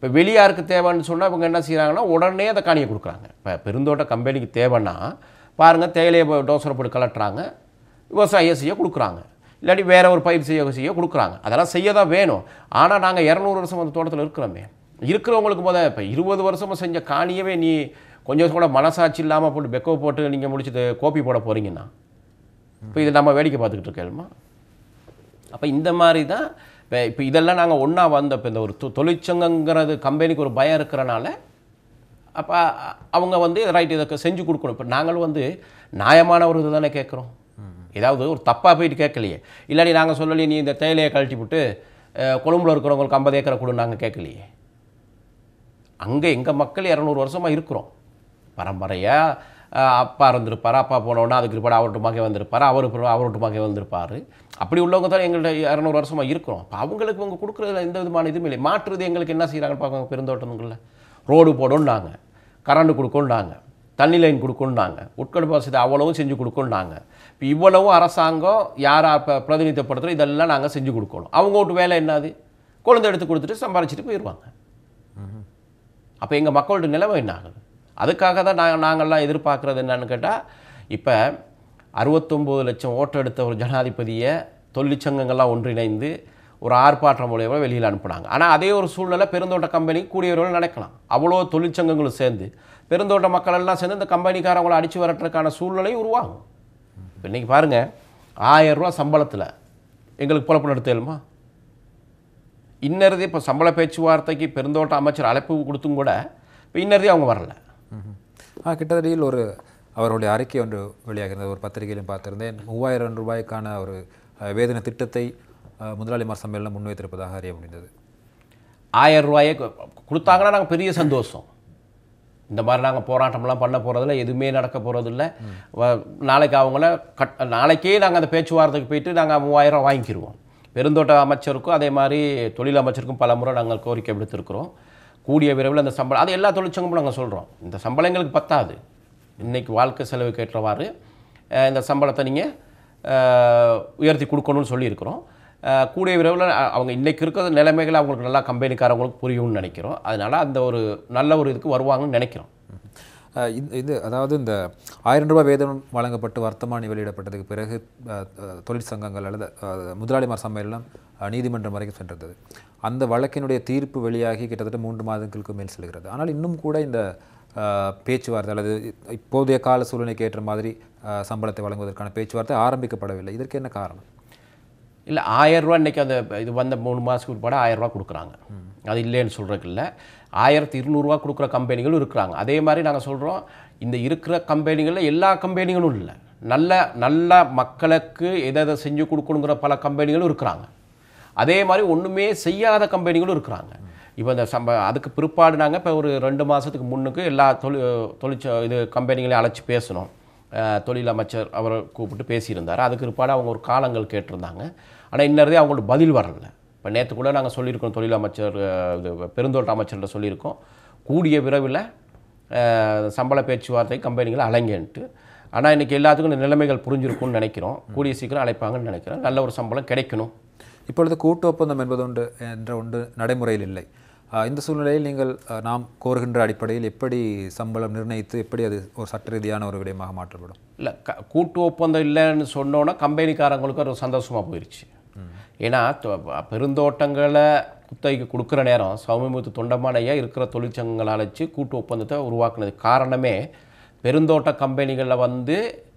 இப்போ வெளியாருக்கு தேவைன்னு சொன்னால் இவங்க என்ன செய்கிறாங்கன்னா உடனே அந்த காணியை கொடுக்குறாங்க இப்போ பெருந்தோட்ட கம்பெனிக்கு தேவைன்னா பாருங்கள் தேயிலையை போய் டோசரை போட்டு கலட்டுறாங்க விவசாயம் செய்ய கொடுக்குறாங்க இல்லாட்டி வேற ஒரு பயிர் செய்ய செய்ய கொடுக்குறாங்க அதெல்லாம் செய்ய தான் வேணும் ஆனால் நாங்கள் இரநூறு வருஷம் அந்த தோட்டத்தில் இருக்கிறோமே இருக்கிறவங்களுக்கு போத இப்போ இருபது வருஷமாக செஞ்ச காணியவே நீ கொஞ்சம் கூட மனசாட்சி இல்லாமல் போட்டு பெக்கோ போட்டு நீங்கள் முடிச்சுட்டு கோப்பி போட போகிறீங்கன்னா இப்போ இதை நம்ம வேடிக்கை பார்த்துக்கிட்டு இருக்கேமா அப்போ இந்த மாதிரி தான் இப்போ இதெல்லாம் நாங்கள் ஒன்றா வந்த இப்போ இந்த ஒரு தொ- தொழிற்சங்கங்கிறது கம்பெனிக்கு ஒரு பயம் இருக்கிறனால அப்போ அவங்க வந்து ரைட் இதை செஞ்சு கொடுக்கணும் இப்போ நாங்களும் வந்து நியாயமான ஒரு இது தானே கேட்குறோம் ஏதாவது ஒரு தப்பாக போயிட்டு கேட்கலையே இல்லாட்டி நாங்கள் சொல்லலையே நீ இந்த தேயிலையை கழட்டி விட்டு அஹ், கொழும்புல இருக்கிறவங்களுக்கு ஐம்பது ஏக்கரை கொடு நாங்கள் கேட்கலையே அங்கே எங்கள் மக்கள் இரநூறு வருஷமாக இருக்கிறோம் பரம்பரையாக அப்பா இருந்திருப்பார் அப்பா போனோன்னா அதுக்கு பிற்பாடு அவர்கிட்ட மகன் வந்திருப்பார் அவர் பிறகு அவர்கிட்ட மகன் வந்திருப்பார் அப்படி உள்ளவங்க தான் எங்கள்கிட்ட இரநூறு வருஷமாக இருக்கிறோம் அப்போ அவங்களுக்கு இவங்க கொடுக்குறதுல எந்த விதமான இதுவும் இல்லை மாற்றுறது எங்களுக்கு என்ன செய்கிறாங்கன்னு பார்ப்பாங்க பெருந்தோட்டங்களில் ரோடு போடணுன்னாங்க கரண்ட் கொடுக்கணுன்னாங்க தண்ணி லைன் கொடுக்கணுன்னாங்க உட்கடுப்பு வசதி அவ்வளவும் செஞ்சு கொடுக்கணுன்னாங்க இப்போ இவ்வளவும் அரசாங்கம் யாரா இப்போ பிரதிநிதித்துவப்படுத்துகிறோம் இதெல்லாம் நாங்கள் செஞ்சு கொடுக்கணும் அவங்க வீட்டு வேலை என்னது குழந்தை எடுத்து கொடுத்துட்டு சம்பாரிச்சிட்டு போயிடுவாங்க அப்போ எங்கள் மக்களோட நிலைமை என்ன ஆகுது அதுக்காக தான் நாங்கள் நாங்கள்லாம் எதிர்பார்க்குறது என்னன்னு கேட்டால் இப்போ அறுபத்தொம்போது லட்சம் ஓட்டு எடுத்த ஒரு ஜனாதிபதியை தொழிற்சங்கங்கள்லாம் ஒன்றிணைந்து ஒரு ஆர்ப்பாட்டம் மூலியமா வெளியில் அனுப்புனாங்க ஆனால் அதே ஒரு சூழ்நிலை பெருந்தோட்ட கம்பெனிக்கு கூடியவர்கள் நடக்கலாம் அவ்வளோ தொழிற்சங்கங்களும் சேர்ந்து பெருந்தோட்ட மக்கள் எல்லாம் சேர்ந்து இந்த கம்பெனிக்காரங்களை அடித்து வரட்டுறதுக்கான சூழ்நிலை உருவாகும் இப்போ இன்றைக்கி பாருங்கள் ஆயிரம் ரூபா சம்பளத்தில் எங்களுக்கு புலப்பு நடத்தலுமா இன்னருது இப்போ சம்பள பேச்சுவார்த்தைக்கு பெருந்தோட்ட அமைச்சர் அழைப்பு கொடுத்தும் கூட இப்போ இன்னருதே அவங்க வரல ம்ஹும். ஆ கிட்டத்தட்ட ஒரு அவருடைய அறிக்கை ஒன்று வெளியாகிறது ஒரு பத்திரிகையிலும் பார்த்திருந்தேன் மூவாயிரம் ரூபாய்க்கான ஒரு அஹ், வேதன திட்டத்தை அஹ், முதலாளிமார் சம்மேளனம் முன்வைத்திருப்பதாக அறிய முடிந்தது ஆயிரம் ரூபாயே கு- கொடுத்தாங்கன்னா நாங்கள் பெரிய சந்தோஷம் இந்த மாதிரி நாங்கள் போராட்டம்லாம் பண்ண போகிறதில்ல எதுவுமே நடக்க போகிறதில்ல நாளைக்கு அவங்கள கட் நாளைக்கே நாங்கள் அந்த பேச்சுவார்த்தைக்கு போயிட்டு நாங்கள் மூவாயிரம் ரூபாய் வாங்கிக்கிடுவோம் பெருந்தோட்ட அமைச்சருக்கும் அதே மாதிரி தொழில் அமைச்சருக்கும் பல முறை நாங்கள் கோரிக்கை விடுத்திருக்கிறோம் கூடிய விரைவில் அந்த சம்பளம் அது எல்லா தொழிற்சங்கமும் நாங்கள் சொல்கிறோம் இந்த சம்பளம் எங்களுக்கு பத்தாது இன்னைக்கு வாழ்க்கை செலவுக்கு ஏற்றவாறு அஹ், இந்த சம்பளத்தை நீங்கள் உயர்த்தி கொடுக்கணும்னு சொல்லியிருக்கிறோம் அஹ், கூடிய விரைவில் அ- அவங்க இன்றைக்கி இருக்கிற நிலைமைகள் அவங்களுக்கு நல்லா கம்பெனிக்காரவங்களுக்கு புரியும்னு நினைக்கிறோம் அதனால் அந்த ஒரு நல்ல ஒரு இதுக்கு வருவாங்கன்னு நினைக்கிறோம் அஹ், இது- இது அதாவது இந்த ஆயிரம் ரூபாய் வேதனம் வழங்கப்பட்டு வர்த்தமானி வெளியிடப்பட்டதுக்கு பிறகு அஹ், அஹ், தொழிற்சங்கங்கள் அல்லது அஹ், முதலாளிமார் சம்மேளனம் அஹ், நீதிமன்றம் வரைக்கும் சென்றது அந்த வழக்கினுடைய தீர்ப்பு வெளியாகி கிட்டத்தட்ட மூன்று மாதங்களுக்கு மேல் செல்கிறது ஆனால் இன்னும் கூட இந்த அஹ், பேச்சுவார்த்தை அல்லது இப்போதைய கால சூழ்நிலைக்கு ஏற்ற மாதிரி அஹ், சம்பளத்தை வழங்குவதற்கான பேச்சுவார்த்தை ஆரம்பிக்கப்படவில்லை இதற்கு என்ன காரணம் இல்லை ஆயிரம் ரூபா இன்றைக்கி அந்த இது வந்த மூணு மாதத்துக்கு பிற்பாடு ஆயிரம் ரூபா கொடுக்குறாங்க அது இல்லைன்னு சொல்கிறதுக்கு இல்லை ஆயிரத்தி இருநூறுவா கொடுக்குற கம்பெனிகளும் இருக்கிறாங்க அதே மாதிரி நாங்கள் சொல்கிறோம் இந்த இருக்கிற கம்பெனிகளில் எல்லா கம்பெனிகளும் இல்லை நல்ல நல்ல மக்களுக்கு எதை எதை செஞ்சு கொடுக்கணுங்கிற பல கம்பெனிகளும் இருக்கிறாங்க அதே மாதிரி ஒன்றுமே செய்யாத கம்பெனிகளும் இருக்கிறாங்க இப்போ இந்த சம்ப அதுக்கு பிற்பாடு நாங்கள் இப்போ ஒரு ரெண்டு மாதத்துக்கு முன்னுக்கு எல்லா தொழில் தொழிற்ச இது கம்பெனிகளையும் அழைச்சி பேசணும் அஹ், தொழில் அமைச்சர் அவரை கூப்பிட்டு பேசியிருந்தார் அதுக்கு பிற்பாடு அவங்க ஒரு காலங்கள் கேட்டிருந்தாங்க ஆனால் இன்னறதே அவங்களோட பதில் வரல இப்போ நேற்று கூட நாங்கள் சொல்லியிருக்கோம் தொழில் அமைச்சர் அஹ், இது பெருந்தோட்ட அமைச்சர்கிட்ட சொல்லியிருக்கோம் கூடிய விரைவில் அஹ், சம்பள பேச்சுவார்த்தை கம்பெனிகளை அலைங்கன்ட்டு ஆனால் இன்றைக்கி எல்லாத்துக்கும் இந்த நிலைமைகள் புரிஞ்சிருக்கும்னு நினைக்கிறோம் கூடிய சீக்கிரம் அழைப்பாங்கன்னு நினைக்கிறேன் நல்ல ஒரு சம்பளம் கிடைக்கணும் இப்பொழுது கூட்டு ஒப்பந்தம் என்பது ஒன்று என்ற ஒன்று நடைமுறையில் இல்லை அஹ், இந்த சூழ்நிலையில் நீங்கள் அஹ், நாம் கோருகின்ற அடிப்படையில் எப்படி சம்பளம் நிர்ணயித்து எப்படி அது ஒரு சட்ட ரீதியான ஒரு விடயமாக மாற்றப்படும் இல்லை க கூட்டு ஒப்பந்தம் இல்லைன்னு சொன்னோன்னா கம்பெனிக்காரங்களுக்கு ஒரு சந்தோஷமாக போயிடுச்சு ஏன்னா தொ- பெருந்தோட்டங்களை குத்தகைக்கு கொடுக்குற நேரம் சௌமிமுத்து தொண்டமானையா இருக்கிற தொழிற்சங்கங்களை அழைச்சி கூட்டு ஒப்பந்தத்தை உருவாக்குனது காரணமே பெருந்தோட்ட கம்பெனிகளில் வந்து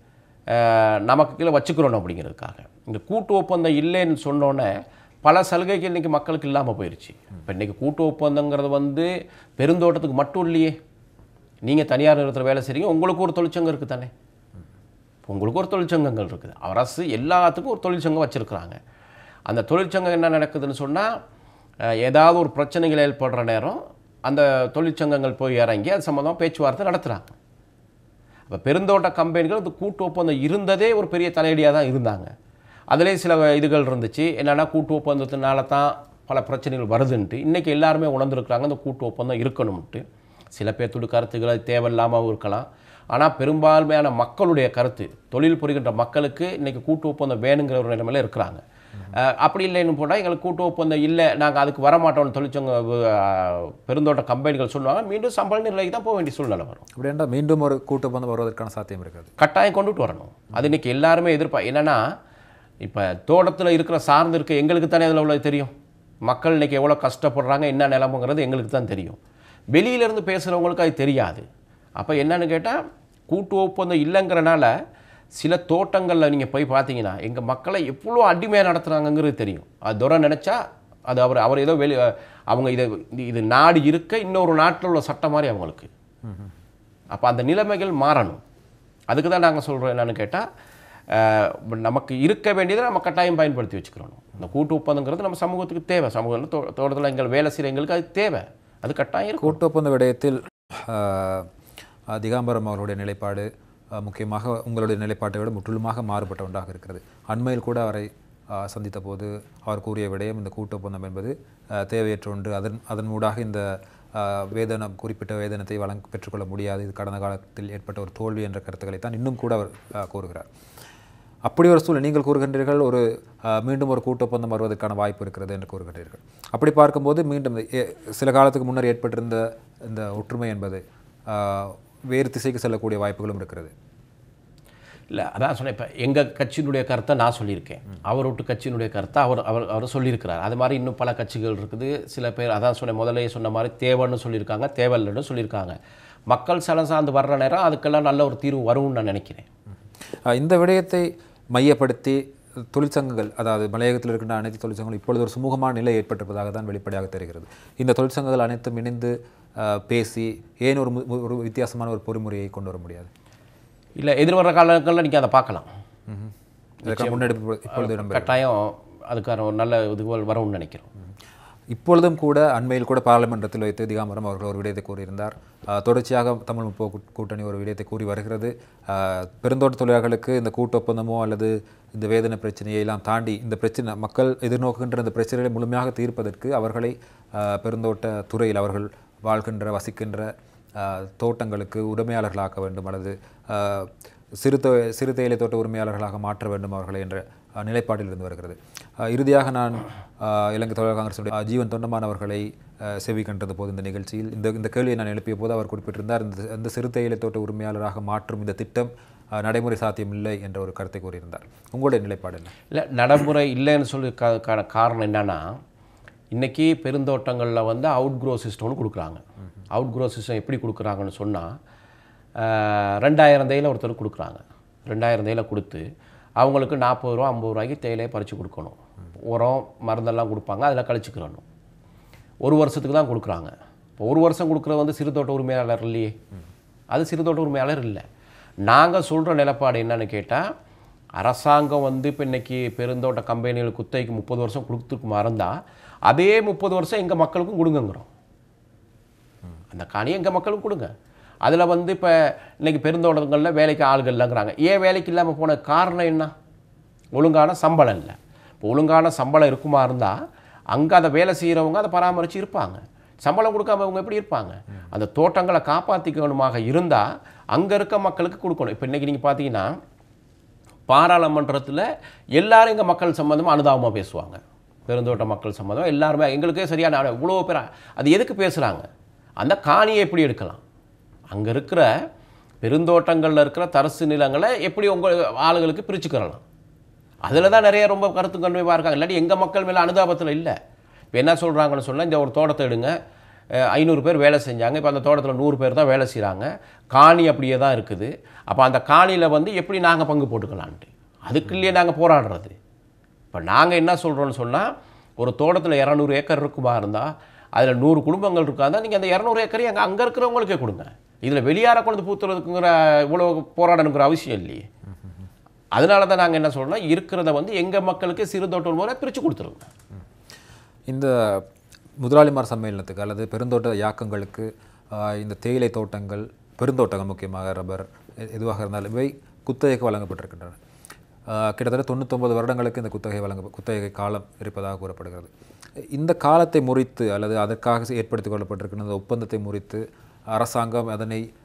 அஹ், நமக்கு கீழே வச்சுக்கிறோம் அப்படிங்கிறதுக்காக இந்த கூட்டு ஒப்பந்தம் இல்லைன்னு சொன்னோன்னே பல சலுகைகள் இன்றைக்கி மக்களுக்கு இல்லாமல் போயிடுச்சு இப்போ இன்றைக்கி கூட்டு ஒப்பந்தங்கிறது வந்து பெருந்தோட்டத்துக்கு மட்டும் இல்லையே நீங்கள் தனியார் நிறுவனத்தில் வேலை செய்றீங்க உங்களுக்கு ஒரு தொழிற்சங்கம் இருக்குது தானே உங்களுக்கு ஒரு தொழிற்சங்கங்கள் இருக்குது அரசு எல்லாத்துக்கும் ஒரு தொழிற்சங்கம் வச்சுருக்குறாங்க அந்த தொழிற்சங்கம் என்ன நடக்குதுன்னு சொன்னால் ஏதாவது ஒரு பிரச்சனைகள் ஏற்படுற நேரம் அந்த தொழிற்சங்கங்கள் போய் இறங்கி அது சம்மந்தமாக பேச்சுவார்த்தை நடத்துகிறாங்க அப்போ பெருந்தோட்ட கம்பெனிகள் இந்த கூட்டு ஒப்பந்தம் இருந்ததே ஒரு பெரிய தலையடியாக தான் இருந்தாங்க அதிலே சில இதுகள் இருந்துச்சு என்னென்னா கூட்டு ஒப்பந்தத்தினால தான் பல பிரச்சனைகள் வருதுன்ட்டு இன்றைக்கி எல்லாருமே உணர்ந்துருக்குறாங்க இந்த கூட்டு ஒப்பந்தம் இருக்கணும்ட்டு சில பேர்த்துடைய கருத்துக்கள் அது தேவையில்லாமல் இருக்கலாம் ஆனால் பெரும்பான்மையான மக்களுடைய கருத்து தொழில் புரிகின்ற மக்களுக்கு இன்றைக்கி கூட்டு ஒப்பந்தம் வேணுங்கிற ஒரு நிலைமையில இருக்கிறாங்க அஹ், அப்படி இல்லைன்னு போட்டால் எங்களுக்கு கூட்டு ஒப்பந்தம் இல்லை நாங்கள் அதுக்கு வரமாட்டோம்னு தொழிற்சங்க அஹ், பெருந்தோட்ட கம்பெனிகள் சொல்லுவாங்க மீண்டும் சம்பள நிலைக்கு தான் போக வேண்டிய சூழ்நிலை வரும் அப்படி என்றால் மீண்டும் ஒரு கூட்டு ஒப்பந்தம் வருவதற்கான சாத்தியம் இருக்காது கட்டாயம் கொண்டுட்டு வரணும் அது இன்னைக்கு எல்லாருமே எதிர்ப்பா என்னன்னா இப்போ தோட்டத்தில் இருக்கிற சார்ந்து இருக்க எங்களுக்கு தானே அதில் உள்ள தெரியும் மக்கள் இன்னைக்கு எவ்வளோ கஷ்டப்படுறாங்க என்ன நிலமுங்கிறது எங்களுக்கு தான் தெரியும் வெளியிலேருந்து பேசுகிறவங்களுக்கு அது தெரியாது அப்போ என்னன்னு கேட்டால் கூட்டு ஒப்பந்தம் இல்லைங்கிறனால சில தோட்டங்களில் நீங்கள் போய் பார்த்தீங்கன்னா எங்கள் மக்களை எவ்வளோ அடிமையாக நடத்துகிறாங்கங்கிறது தெரியும் அது துறை நினச்சா அது அவர் அவர் ஏதோ வெளி அவங்க இதை இது- இது நாடு இருக்க இன்னொரு நாட்டில் உள்ள சட்டம் மாதிரி அவங்களுக்கு அப்போ அந்த நிலைமைகள் மாறணும் அதுக்கு தான் நாங்கள் சொல்கிறோம் என்னன்னு கேட்டால் நமக்கு இருக்க வேண்டியதை நம்ம கட்டாயம் பயன்படுத்தி வச்சுக்கிறோம் இந்த கூட்டு ஒப்பந்தங்கிறது நம்ம சமூகத்துக்கு தேவை சமூகத்தில் தோ தோட்டத்தில் எங்கள் வேலை செய்கிற எங்களுக்கு அது தேவை அது கட்டாயம் இருக்கும் கூட்டு ஒப்பந்த விடயத்தில் ஆஹ், ஆஹ், திகாம்பரம் அவர்களுடைய நிலைப்பாடு ஆஹ், முக்கியமாக உங்களுடைய நிலைப்பாட்டை விட முற்றிலுமாக மாறுபட்ட ஒன்றாக இருக்கிறது அண்மையில் கூட அவரை ஆஹ், சந்தித்த போது அவர் கூறிய விடயம் இந்த கூட்டு ஒப்பந்தம் என்பது ஆஹ், தேவையற்ற ஒன்று அதன் அதன் ஊடாக இந்த ஆஹ், வேதனம் குறிப்பிட்ட வேதனத்தை வழங்க பெற்றுக்கொள்ள முடியாது இது கடந்த காலத்தில் ஏற்பட்ட ஒரு தோல்வி என்ற கருத்துக்களை தான் இன்னும் கூட அவர் ஆஹ், கூறுகிறார் அப்படி ஒரு சூழ்நிலை நீங்கள் கூறுகின்றீர்கள் ஒரு அஹ், மீண்டும் ஒரு கூட்டு ஒப்பந்தம் வருவதற்கான வாய்ப்பு இருக்கிறது என்று கூறுகின்றீர்கள் அப்படி பார்க்கும்போது மீண்டும் இந்த ஏ- சில காலத்துக்கு முன்னர் ஏற்பட்டிருந்த இந்த ஒற்றுமை என்பது அஹ், வேறு திசைக்கு செல்லக்கூடிய வாய்ப்புகளும் இருக்கிறது இல்லை அதான் சொன்னேன் இப்போ எங்கள் கட்சியினுடைய கருத்தை நான் சொல்லியிருக்கேன் அவர் விட்டு கட்சியினுடைய கருத்தை அவர் அவர் அவர் சொல்லியிருக்கிறார் அது மாதிரி இன்னும் பல கட்சிகள் இருக்குது சில பேர் அதான் சொன்னேன் முதலே சொன்ன மாதிரி தேவைன்னு சொல்லியிருக்காங்க தேவையில்லைன்னு சொல்லியிருக்காங்க மக்கள் சலம் சார்ந்து வர்ற நேரம் அதுக்கெல்லாம் நல்ல ஒரு தீர்வு வரும்னு நான் நினைக்கிறேன் அஹ், இந்த விடயத்தை மையப்படுத்தி தொழிற்சங்கங்கள் அதாவது மலையகத்தில் இருக்கின்ற அனைத்து தொழிற்சங்கங்களும் இப்பொழுது ஒரு சுமூகமான நிலை ஏற்பட்டிருப்பதாக தான் வெளிப்படையாக தெரிகிறது இந்த தொழிற்சங்கங்கள் அனைத்தும் இணைந்து அஹ், பேசி ஏன் ஒரு மு- ஒரு வித்தியாசமான ஒரு பொறிமுறையை கொண்டு வர முடியாது இல்லை எதிர்வர காலங்களில் நீங்கள் அதை பார்க்கலாம் இதற்கான முன்னெடுப்பு இப்பொழுது இடம்பெறும் கட்டாயம் அதுக்கான ஒரு நல்ல இதுகள் வரும்னு நினைக்கிறோம் இப்பொழுதும் கூட அண்மையில் கூட பாராளுமன்றத்தில் வைத்து திகாம்பரம் அவர்கள் ஒரு விடயத்தை கூறியிருந்தார் ஆஹ் தொடர்ச்சியாக தமிழ் முற்போக்கு கூட்டணி ஒரு விடயத்தை கூறி வருகிறது ஆஹ் பெருந்தோட்ட தொழிலாளர்களுக்கு இந்த கூட்டு ஒப்பந்தமோ அல்லது இந்த வேதனை பிரச்சனையை எல்லாம் தாண்டி இந்த பிரச்சனை மக்கள் எதிர்நோக்குகின்ற இந்த பிரச்சனைகளை முழுமையாக தீர்ப்பதற்கு அவர்களை ஆஹ் பெருந்தோட்ட துறையில் அவர்கள் வாழ்கின்ற வசிக்கின்ற ஆஹ் தோட்டங்களுக்கு உரிமையாளர்களாக்க வேண்டும் அல்லது ஆஹ் சிறு தோ சிறு தேயிலை தோட்ட உரிமையாளர்களாக மாற்ற வேண்டும் அவர்களை என்ற ஆஹ் நிலைப்பாட்டில் இருந்து வருகிறது ஆஹ் இறுதியாக நான் ஆஹ் இலங்கை தொழிலாளர் காங்கிரசுடைய ஆஹ் ஜீவன் தொண்டமான் அவர்களை ஆஹ் செவி கண்டது போது இந்த நிகழ்ச்சியில் இந்த இந்த கேள்வியை நான் எழுப்பிய போது அவர் குறிப்பிட்டிருந்தார் இந்த இந்த சிறு தேயிலை தோட்ட உரிமையாளராக மாற்றும் இந்த திட்டம் ஆஹ் நடைமுறை சாத்தியம் இல்லை என்ற ஒரு கருத்தை கூறியிருந்தார் உங்களுடைய நிலைப்பாடு என்ன இல்லை நடைமுறை இல்லைன்னு சொல்லி கா- கா- காரணம் என்னன்னா இன்னைக்கு பெருந்தோட்டங்களில் வந்து அவுட் க்ரோ சிஸ்டம்னு கொடுக்குறாங்க அவுட் க்ரோ சிஸ்டம் எப்படி கொடுக்குறாங்கன்னு சொன்னால் ரெண்டாயிரம் தேயிலை ஒருத்தர் கொடுக்குறாங்க ரெண்டாயிரம் தேயிலை கொடுத்து அவங்களுக்கு நாற்பது ரூபா ஐம்பது ரூபாய்க்கு தேயிலையை பறித்து கொடுக்கணும் உரம் மருந்தெல்லாம் கொடுப்பாங்க அதில் கழிச்சுக்கிறணும் ஒரு வருஷத்துக்கு தான் கொடுக்குறாங்க இப்போ ஒரு வருஷம் கொடுக்குறது வந்து சிறுதோட்ட உரிமையாளர் இல்லையே அது சிறுதோட்ட உரிமையாளர் இல்லை நாங்கள் சொல்கிற நிலப்பாடு என்னன்னு கேட்டால் அரசாங்கம் வந்து இப்போ இன்னைக்கு பெருந்தோட்ட கம்பெனிகள் குத்தகைக்கு முப்பது வருஷம் கொடுத்துருக்கு மறந்தால் அதே முப்பது வருஷம் எங்கள் மக்களுக்கும் கொடுங்கங்கிறோம் அந்த காணியை எங்கள் மக்களுக்கும் கொடுங்க அதில் வந்து இப்போ இன்னைக்கு பெருந்தோட்டங்களில் வேலைக்கு ஆள்கள் இல்லைங்கிறாங்க ஏன் வேலைக்கு இல்லாமல் போன காரணம் என்ன ஒழுங்கான சம்பளம் இல்லை இப்போ ஒழுங்கான சம்பளம் இருக்குமா இருந்தால் அங்கே அதை வேலை செய்கிறவங்க அதை பராமரித்து இருப்பாங்க சம்பளம் கொடுக்காம அவங்க எப்படி இருப்பாங்க அந்த தோட்டங்களை காப்பாற்றிக்கணுமாக இருந்தால் அங்கே இருக்க மக்களுக்கு கொடுக்கணும் இப்போ இன்றைக்கி நீங்கள் பார்த்தீங்கன்னா பாராளுமன்றத்தில் எல்லாரும் எங்கள் மக்கள் சம்மந்தமாக அனுதாபமாக பேசுவாங்க பெருந்தோட்ட மக்கள் சம்மந்தமாக எல்லாருமே எங்களுக்கே சரியான ஆளு, இவ்வளோ பேர் அது எதுக்கு பேசுகிறாங்க அந்த காணியை எப்படி எடுக்கலாம் அங்கே இருக்கிற பெருந்தோட்டங்களில் இருக்கிற தரசு நிலங்களை எப்படி உங்கள் ஆளுகளுக்கு பிரிச்சுக்கிறலாம் அதில் தான் நிறைய ரொம்ப கருத்து கண்மையாக இருக்காங்க இல்லாட்டி எங்கள் மக்கள் மேலே அனுதாபத்தில் இல்லை இப்போ என்ன சொல்கிறாங்கன்னு சொன்னால் இந்த ஒரு தோட்டத்தை எடுங்க அஹ், ஐநூறு பேர் வேலை செஞ்சாங்க இப்போ அந்த தோட்டத்தில் நூறு பேர் தான் வேலை செய்கிறாங்க காணி அப்படியே தான் இருக்குது அப்போ அந்த காணியில் வந்து எப்படி நாங்கள் பங்கு போட்டுக்கலான்ட்டு அதுக்குள்ளேயே நாங்கள் போராடுறது இப்போ நாங்கள் என்ன சொல்கிறோன்னு சொன்னால் ஒரு தோட்டத்தில் இரநூறு ஏக்கர் இருக்குமா இருந்தால் அதில் நூறு குடும்பங்கள் இருக்காந்தா நீங்கள் அந்த இரநூறு ஏக்கரையும் அங்கே அங்கே இருக்கிறவங்களுக்கே கொடுங்க இதில் வெளியார கொண்டு பூத்துறதுக்குங்கிற இவ்வளோ போராடணுங்கிற அவசியம் இல்லையே அதனால தான் நாங்கள் என்ன சொல்றோம்னா இருக்கிறத வந்து எங்கள் மக்களுக்கு சிறு தோட்டம் மூலம் பிரித்து கொடுத்துருங்க இந்த முதலாளிமார் சம்மேளனத்துக்கு அல்லது பெருந்தோட்ட யாக்கங்களுக்கு ஆஹ், இந்த தேயிலை தோட்டங்கள் பெருந்தோட்டங்கள் முக்கியமாக ரப்பர் எ- எதுவாக இருந்தாலும் இவை குத்தகைக்கு வழங்கப்பட்டிருக்கின்றன ஆஹ், கிட்டத்தட்ட தொண்ணூத்தொன்பது வருடங்களுக்கு இந்த குத்தகை வழங்க குத்தகை காலம் இருப்பதாக கூறப்படுகிறது இந்த காலத்தை முறித்து அல்லது அதற்காக ஏற்படுத்தி கொள்ளப்பட்டிருக்கிற இந்த ஒப்பந்தத்தை முறித்து அரசாங்கம் அதனை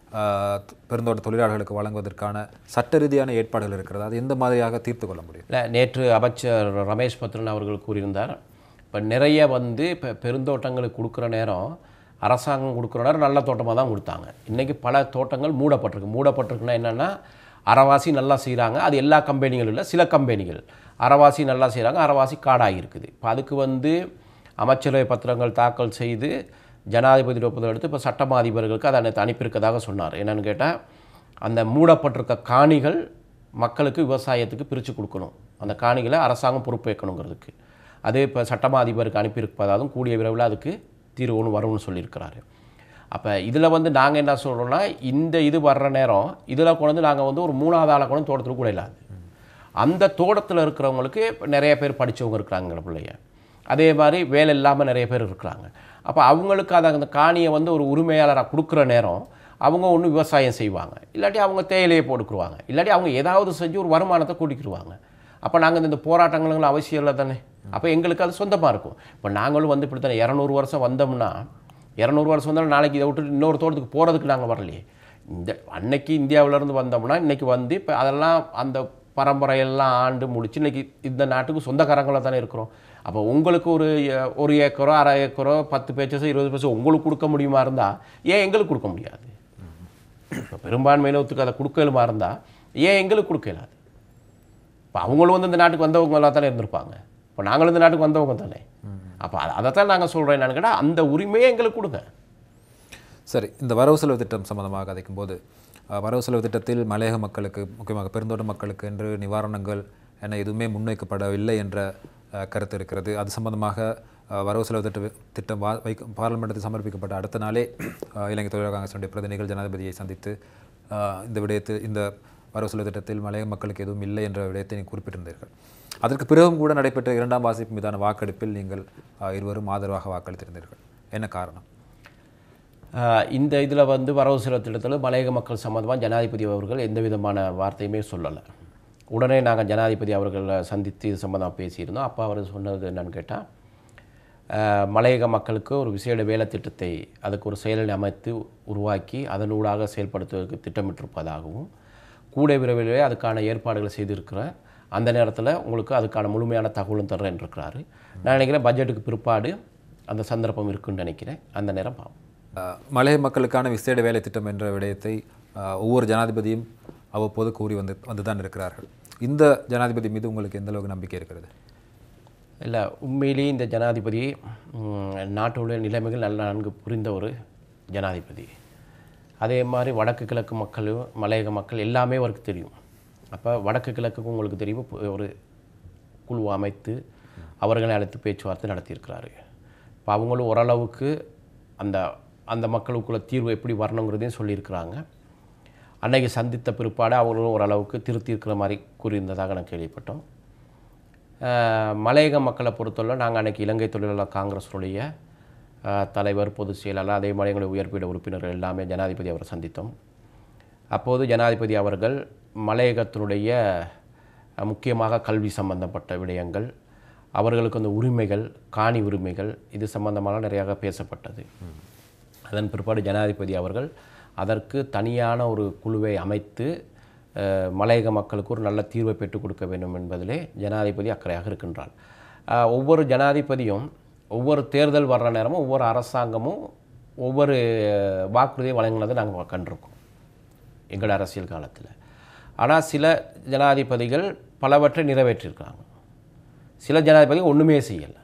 ஆஹ், பெருந்தோட்ட தொழிலாளர்களுக்கு வழங்குவதற்கான சட்ட ரீதியான ஏற்பாடுகள் இருக்கிறது அது எந்த மாதிரியாக தீர்த்து கொள்ள முடியும் இல்லை நேற்று அமைச்சர் ரமேஷ் பத்ரன் அவர்கள் கூறியிருந்தார் இப்போ நிறைய வந்து இப்போ பெருந்தோட்டங்களுக்கு கொடுக்குற நேரம் அரசாங்கம் கொடுக்குற நேரம் நல்ல தோட்டமாக தான் கொடுத்தாங்க இன்றைக்கி பல தோட்டங்கள் மூடப்பட்டிருக்கு மூடப்பட்டிருக்குன்னா என்னென்னா அறவாசி நல்லா செய்கிறாங்க அது எல்லா கம்பெனிகளும் இல்லை சில கம்பெனிகள் அறவாசி நல்லா செய்கிறாங்க அறவாசி காடாகி இருக்குது இப்போ அதுக்கு வந்து அமைச்சரவை பத்திரங்கள் தாக்கல் செய்து ஜனாதிபதி ஒப்புதல் எடுத்து இப்போ சட்டமா அதிபர்களுக்கு அதை நேற்று அனுப்பியிருக்கதாக சொன்னார் என்னன்னு கேட்டால் அந்த மூடப்பட்டிருக்க காணிகள் மக்களுக்கு விவசாயத்துக்கு பிரித்து கொடுக்கணும் அந்த காணிகளை அரசாங்கம் பொறுப்பேற்கணுங்கிறதுக்கு அது இப்போ சட்டமா அதிபருக்கு அனுப்பியிருப்பதாகவும் கூடிய விரைவில் அதுக்கு தீர்வு ஒன்று வரும்னு சொல்லியிருக்கிறாரு அப்போ இதில் வந்து நாங்கள் என்ன சொல்கிறோம்னா இந்த இது வர்ற நேரம் இதில் கொண்டு நாங்கள் வந்து ஒரு மூணாவது ஆளை கொண்டு தோட்டத்தில் கூட இல்லாது அந்த தோட்டத்தில் இருக்கிறவங்களுக்கு இப்ப நிறைய பேர் படித்தவங்க இருக்கிறாங்க பிள்ளைய அதே மாதிரி வேலை இல்லாமல் நிறைய பேர் இருக்கிறாங்க அப்போ அவங்களுக்கு அதை அந்த காணியை வந்து ஒரு உரிமையாளராக கொடுக்குற நேரம் அவங்க ஒன்று விவசாயம் செய்வாங்க இல்லாட்டி அவங்க தேயிலையை போட்டுக்குருவாங்க இல்லாட்டி அவங்க ஏதாவது செஞ்சு ஒரு வருமானத்தை கூட்டிக்கிடுவாங்க அப்போ நாங்கள் இந்த போராட்டங்களும் அவசியம் இல்லை தானே அப்போ எங்களுக்கு அது சொந்தமாக இருக்கும் இப்போ நாங்களும் வந்து இப்படி தானே இரநூறு வருஷம் வந்தோம்னா இரநூறு வருஷம் வந்தாலும் நாளைக்கு இதை விட்டுட்டு இன்னொரு தோட்டத்துக்கு போகிறதுக்கு நாங்கள் வரலையே இந்த அன்னைக்கு இந்தியாவிலேருந்து வந்தோம்னா இன்னைக்கு வந்து இப்போ அதெல்லாம் அந்த பரம்பரையெல்லாம் ஆண்டு முடிச்சு இன்னைக்கு இந்த நாட்டுக்கு சொந்தக்காரங்களாக தானே இருக்கிறோம் அப்போ உங்களுக்கு ஒரு அஹ், ஒரு ஏக்கரோ அரை ஏக்கரோ பத்து பேச்சஸோ இருபது பேச்சோ உங்களுக்கு கொடுக்க முடியுமா இருந்தால் ஏன் எங்களுக்கு கொடுக்க முடியாது இப்போ பெரும்பான்மையினத்துக்கு அதை கொடுக்கலுமா இருந்தால் ஏன் எங்களுக்கு கொடுக்க இயலாது இப்போ அவங்களும் வந்து இந்த நாட்டுக்கு வந்தவங்களாக தானே இருந்திருப்பாங்க இப்போ நாங்களும் இந்த நாட்டுக்கு வந்தவங்க தானே அப்போ அதை தான் நாங்கள் சொல்கிறோம் என்னன்னு கேட்டால் அந்த உரிமையை எங்களுக்கு கொடுங்க சரி இந்த வரவு செலவு திட்டம் சம்பந்தமாக கதைக்கும் போது அஹ், வரவு செலவு திட்டத்தில் மலையக மக்களுக்கு முக்கியமாக பெருந்தோட்ட மக்களுக்கு என்று நிவாரணங்கள் என எதுவுமே முன்வைக்கப்படவில்லை என்ற அஹ், கருத்து இருக்கிறது அது சம்பந்தமாக அஹ், வரவு செலவு திட்ட திட்டம் வா வைக்க பார்லிமெண்ட்டில் சமர்ப்பிக்கப்பட்ட அடுத்த நாளே அஹ், இலங்கை தொழிலாளர் காங்கிரசுடைய பிரதிநிதிகள் ஜனாதிபதியை சந்தித்து அஹ், இந்த விடயத்தில் இந்த வரவு செலவு திட்டத்தில் மலையக மக்களுக்கு எதுவும் இல்லை என்ற விடயத்தை நீங்கள் குறிப்பிட்டிருந்தீர்கள் அதற்கு பிறகும் கூட நடைபெற்ற இரண்டாம் வாசிப்பு மீதான வாக்கெடுப்பில் நீங்கள் அஹ், இருவரும் ஆதரவாக வாக்களித்திருந்தீர்கள் என்ன காரணம் ஆஹ் இந்த இதில் வந்து வரவு செலவு திட்டத்தில் மலையக மக்கள் சம்மந்தமாக ஜனாதிபதி அவர்கள் எந்த விதமான வார்த்தையுமே சொல்லலை உடனே நாங்கள் ஜனாதிபதி அவர்களை சந்தித்து இது சம்மந்தமாக பேசியிருந்தோம் அப்போ அவர் சொன்னது என்னன்னு கேட்டால் மலையக மக்களுக்கு ஒரு விசேட வேலை திட்டத்தை அதுக்கு ஒரு செயலனை அமைத்து உருவாக்கி அதனூடாக செயல்படுத்துவதற்கு திட்டமிட்டிருப்பதாகவும் கூட விரைவிலே அதுக்கான ஏற்பாடுகளை செய்திருக்கிறேன் அந்த நேரத்தில் உங்களுக்கு அதுக்கான முழுமையான தகவலும் தர்றேன் இருக்கிறாரு நான் நினைக்கிறேன் பட்ஜெட்டுக்கு பிற்பாடு அந்த சந்தர்ப்பம் இருக்குன்னு நினைக்கிறேன் அந்த நேரம் பார்ப்போம் அஹ், மலைய மக்களுக்கான விசேட வேலை திட்டம் என்ற விடயத்தை அஹ், ஒவ்வொரு ஜனாதிபதியும் அவ்வப்போது கூறி வந்து வந்து தான் இருக்கிறார்கள் இந்த ஜனாதிபதி மீது உங்களுக்கு எந்த அளவுக்கு நம்பிக்கை இருக்கிறது இல்லை உண்மையிலேயே இந்த ஜனாதிபதி ம், நாட்டுடைய நிலைமைகள் நல்ல நன்கு புரிந்த ஒரு ஜனாதிபதி அதே மாதிரி வடக்கு கிழக்கு மக்கள் மலையக மக்கள் எல்லாமே அவருக்கு தெரியும் அப்போ வடக்கு கிழக்குக்கு உங்களுக்கு தெரியும் இப்போ ஒரு குழு அமைத்து அவர்களை அழைத்து பேச்சுவார்த்தை நடத்தியிருக்கிறாரு இப்போ அவங்களும் ஓரளவுக்கு அந்த அந்த மக்களுக்குள்ள தீர்வு எப்படி வரணுங்கிறதையும் சொல்லியிருக்கிறாங்க அன்னைக்கு சந்தித்த பிற்பாடு அவங்களும் ஓரளவுக்கு திருத்தியிருக்கிற மாதிரி கூறியிருந்ததாக நான் கேள்விப்பட்டோம் அஹ், மலையக மக்களை பொறுத்தவரை நாங்கள் அன்னைக்கு இலங்கை தொழிலாளர் காங்கிரஸுடைய அஹ், தலைவர் பொதுச் செயலாளர் அதே மாதிரி எங்களுடைய உயர்பீட உறுப்பினர்கள் எல்லாமே ஜனாதிபதி அவரை சந்தித்தோம் அப்போது ஜனாதிபதி அவர்கள் மலையகத்தினுடைய அஹ், முக்கியமாக கல்வி சம்பந்தப்பட்ட விடயங்கள் அவர்களுக்கு அந்த உரிமைகள் காணி உரிமைகள் இது சம்பந்தமாக நிறையாக பேசப்பட்டது அதன் பிற்பாடு ஜனாதிபதி அவர்கள் அதற்கு தனியான ஒரு குழுவை அமைத்து அஹ், மலையக மக்களுக்கு ஒரு நல்ல தீர்வை பெற்றுக் கொடுக்க வேண்டும் என்பதிலே ஜனாதிபதி அக்கறையாக இருக்கின்றார் அஹ், ஒவ்வொரு ஜனாதிபதியும் ஒவ்வொரு தேர்தல் வர்ற நேரமும் ஒவ்வொரு அரசாங்கமும் ஒவ்வொரு வாக்குறுதியை வழங்கினதை நாங்கள் கண்டிருக்கோம் எங்கள் அரசியல் காலத்தில் ஆனால் சில ஜனாதிபதிகள் பலவற்றை நிறைவேற்றியிருக்காங்க சில ஜனாதிபதிகள் ஒன்றுமே செய்யலை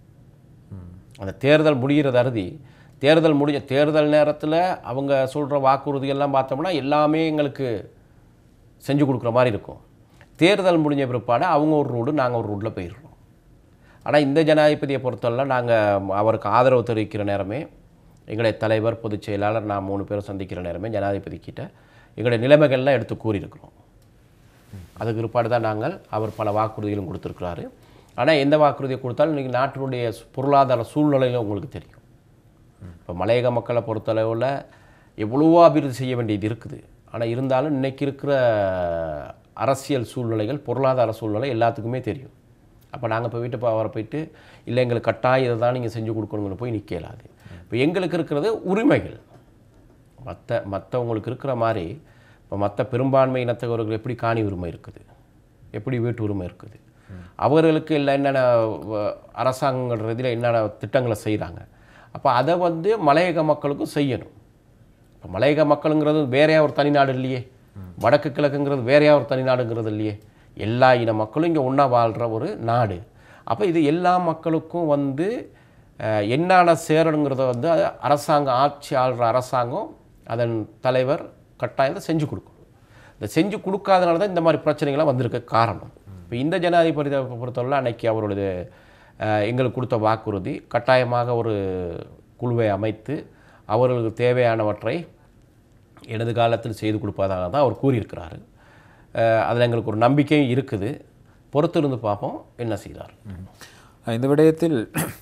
அந்த தேர்தல் முடிகிறது அறுதி தேர்தல் முடிஞ்ச தேர்தல் நேரத்தில் அவங்க சொல்கிற வாக்குறுதியெல்லாம் பார்த்தோம்னா எல்லாமே எங்களுக்கு செஞ்சு கொடுக்குற மாதிரி இருக்கும் தேர்தல் முடிஞ்ச பிற்பாடு அவங்க ஒரு ரூடு நாங்கள் ஒரு ரூட்டில் போயிடுறோம் ஆனால் இந்த ஜனாதிபதியை பொறுத்தவரை நாங்கள் அவருக்கு ஆதரவு தெரிவிக்கிற நேரமே எங்களுடைய தலைவர் பொதுச் செயலாளர் நான் மூணு பேரும் சந்திக்கிற நேரமே ஜனாதிபதி கிட்ட எங்களுடைய நிலைமைகள்லாம் எடுத்து கூறியிருக்கிறோம் அதுக்கு பிற்பாடு தான் நாங்கள் அவர் பல வாக்குறுதிகளும் கொடுத்துருக்கிறாரு ஆனால் எந்த வாக்குறுதியை கொடுத்தாலும் இன்றைக்கி நாட்டினுடைய சு- பொருளாதார சூழ்நிலையில உங்களுக்கு தெரியும் இப்போ மலையக மக்களை பொறுத்தளவில் எவ்வளவோ அபிவிருத்தி செய்ய வேண்டியது இருக்குது ஆனால் இருந்தாலும் இன்னைக்கு இருக்கிற அரசியல் சூழ்நிலைகள் பொருளாதார சூழ்நிலை எல்லாத்துக்குமே தெரியும் அப்போ நாங்கள் போய் வீட்டு அவரை போயிட்டு இல்லை எங்களுக்கு கட்டாயம் இதை தான் நீங்கள் செஞ்சு கொடுக்கணுங்கன்னு போய் நிற்க இயலாது இப்போ எங்களுக்கு இருக்கிறது உரிமைகள் மற்ற மற்றவங்களுக்கு இருக்கிற மாதிரி இப்போ மற்ற பெரும்பான்மை இனத்தவர்கள் எப்படி காணி உரிமை இருக்குது எப்படி வீட்டு உரிமை இருக்குது அவர்களுக்கு இல்லை என்னென்ன வ- அரசாங்கங்கள் இதில் என்னென்ன திட்டங்களை செய்கிறாங்க அப்போ அதை வந்து மலையக மக்களுக்கும் செய்யணும் இப்போ மலையக மக்களுங்கிறது வேறையா ஒரு தனிநாடு இல்லையே வடக்கு கிழக்குங்கிறது வேறையா ஒரு தனிநாடுங்கிறது இல்லையே எல்லா இன மக்களும் இங்கே ஒன்றா வாழ்கிற ஒரு நாடு அப்போ இது எல்லா மக்களுக்கும் வந்து அஹ், என்னென்ன சேரணுங்கிறத வந்து அது அரசாங்கம் ஆட்சி ஆள்ற அரசாங்கம் அதன் தலைவர் கட்டாயத்தை செஞ்சு கொடுக்கணும் இந்த செஞ்சு கொடுக்காதனால தான் இந்த மாதிரி பிரச்சனைகள்லாம் வந்திருக்க காரணம் இப்போ இந்த ஜனாதிபதியை பொறுத்தவரை அன்னைக்கு அவரோட அஹ், எங்களுக்கு கொடுத்த வாக்குறுதி கட்டாயமாக ஒரு குழுவை அமைத்து அவர்களுக்கு தேவையானவற்றை இடது காலத்தில் செய்து கொடுப்பதாக தான் அவர் கூறியிருக்கிறாரு அதில் எங்களுக்கு ஒரு நம்பிக்கையும் இருக்குது பொறுத்திருந்து பார்ப்போம் என்ன செய்தார் அஹ் இந்த விடயத்தில்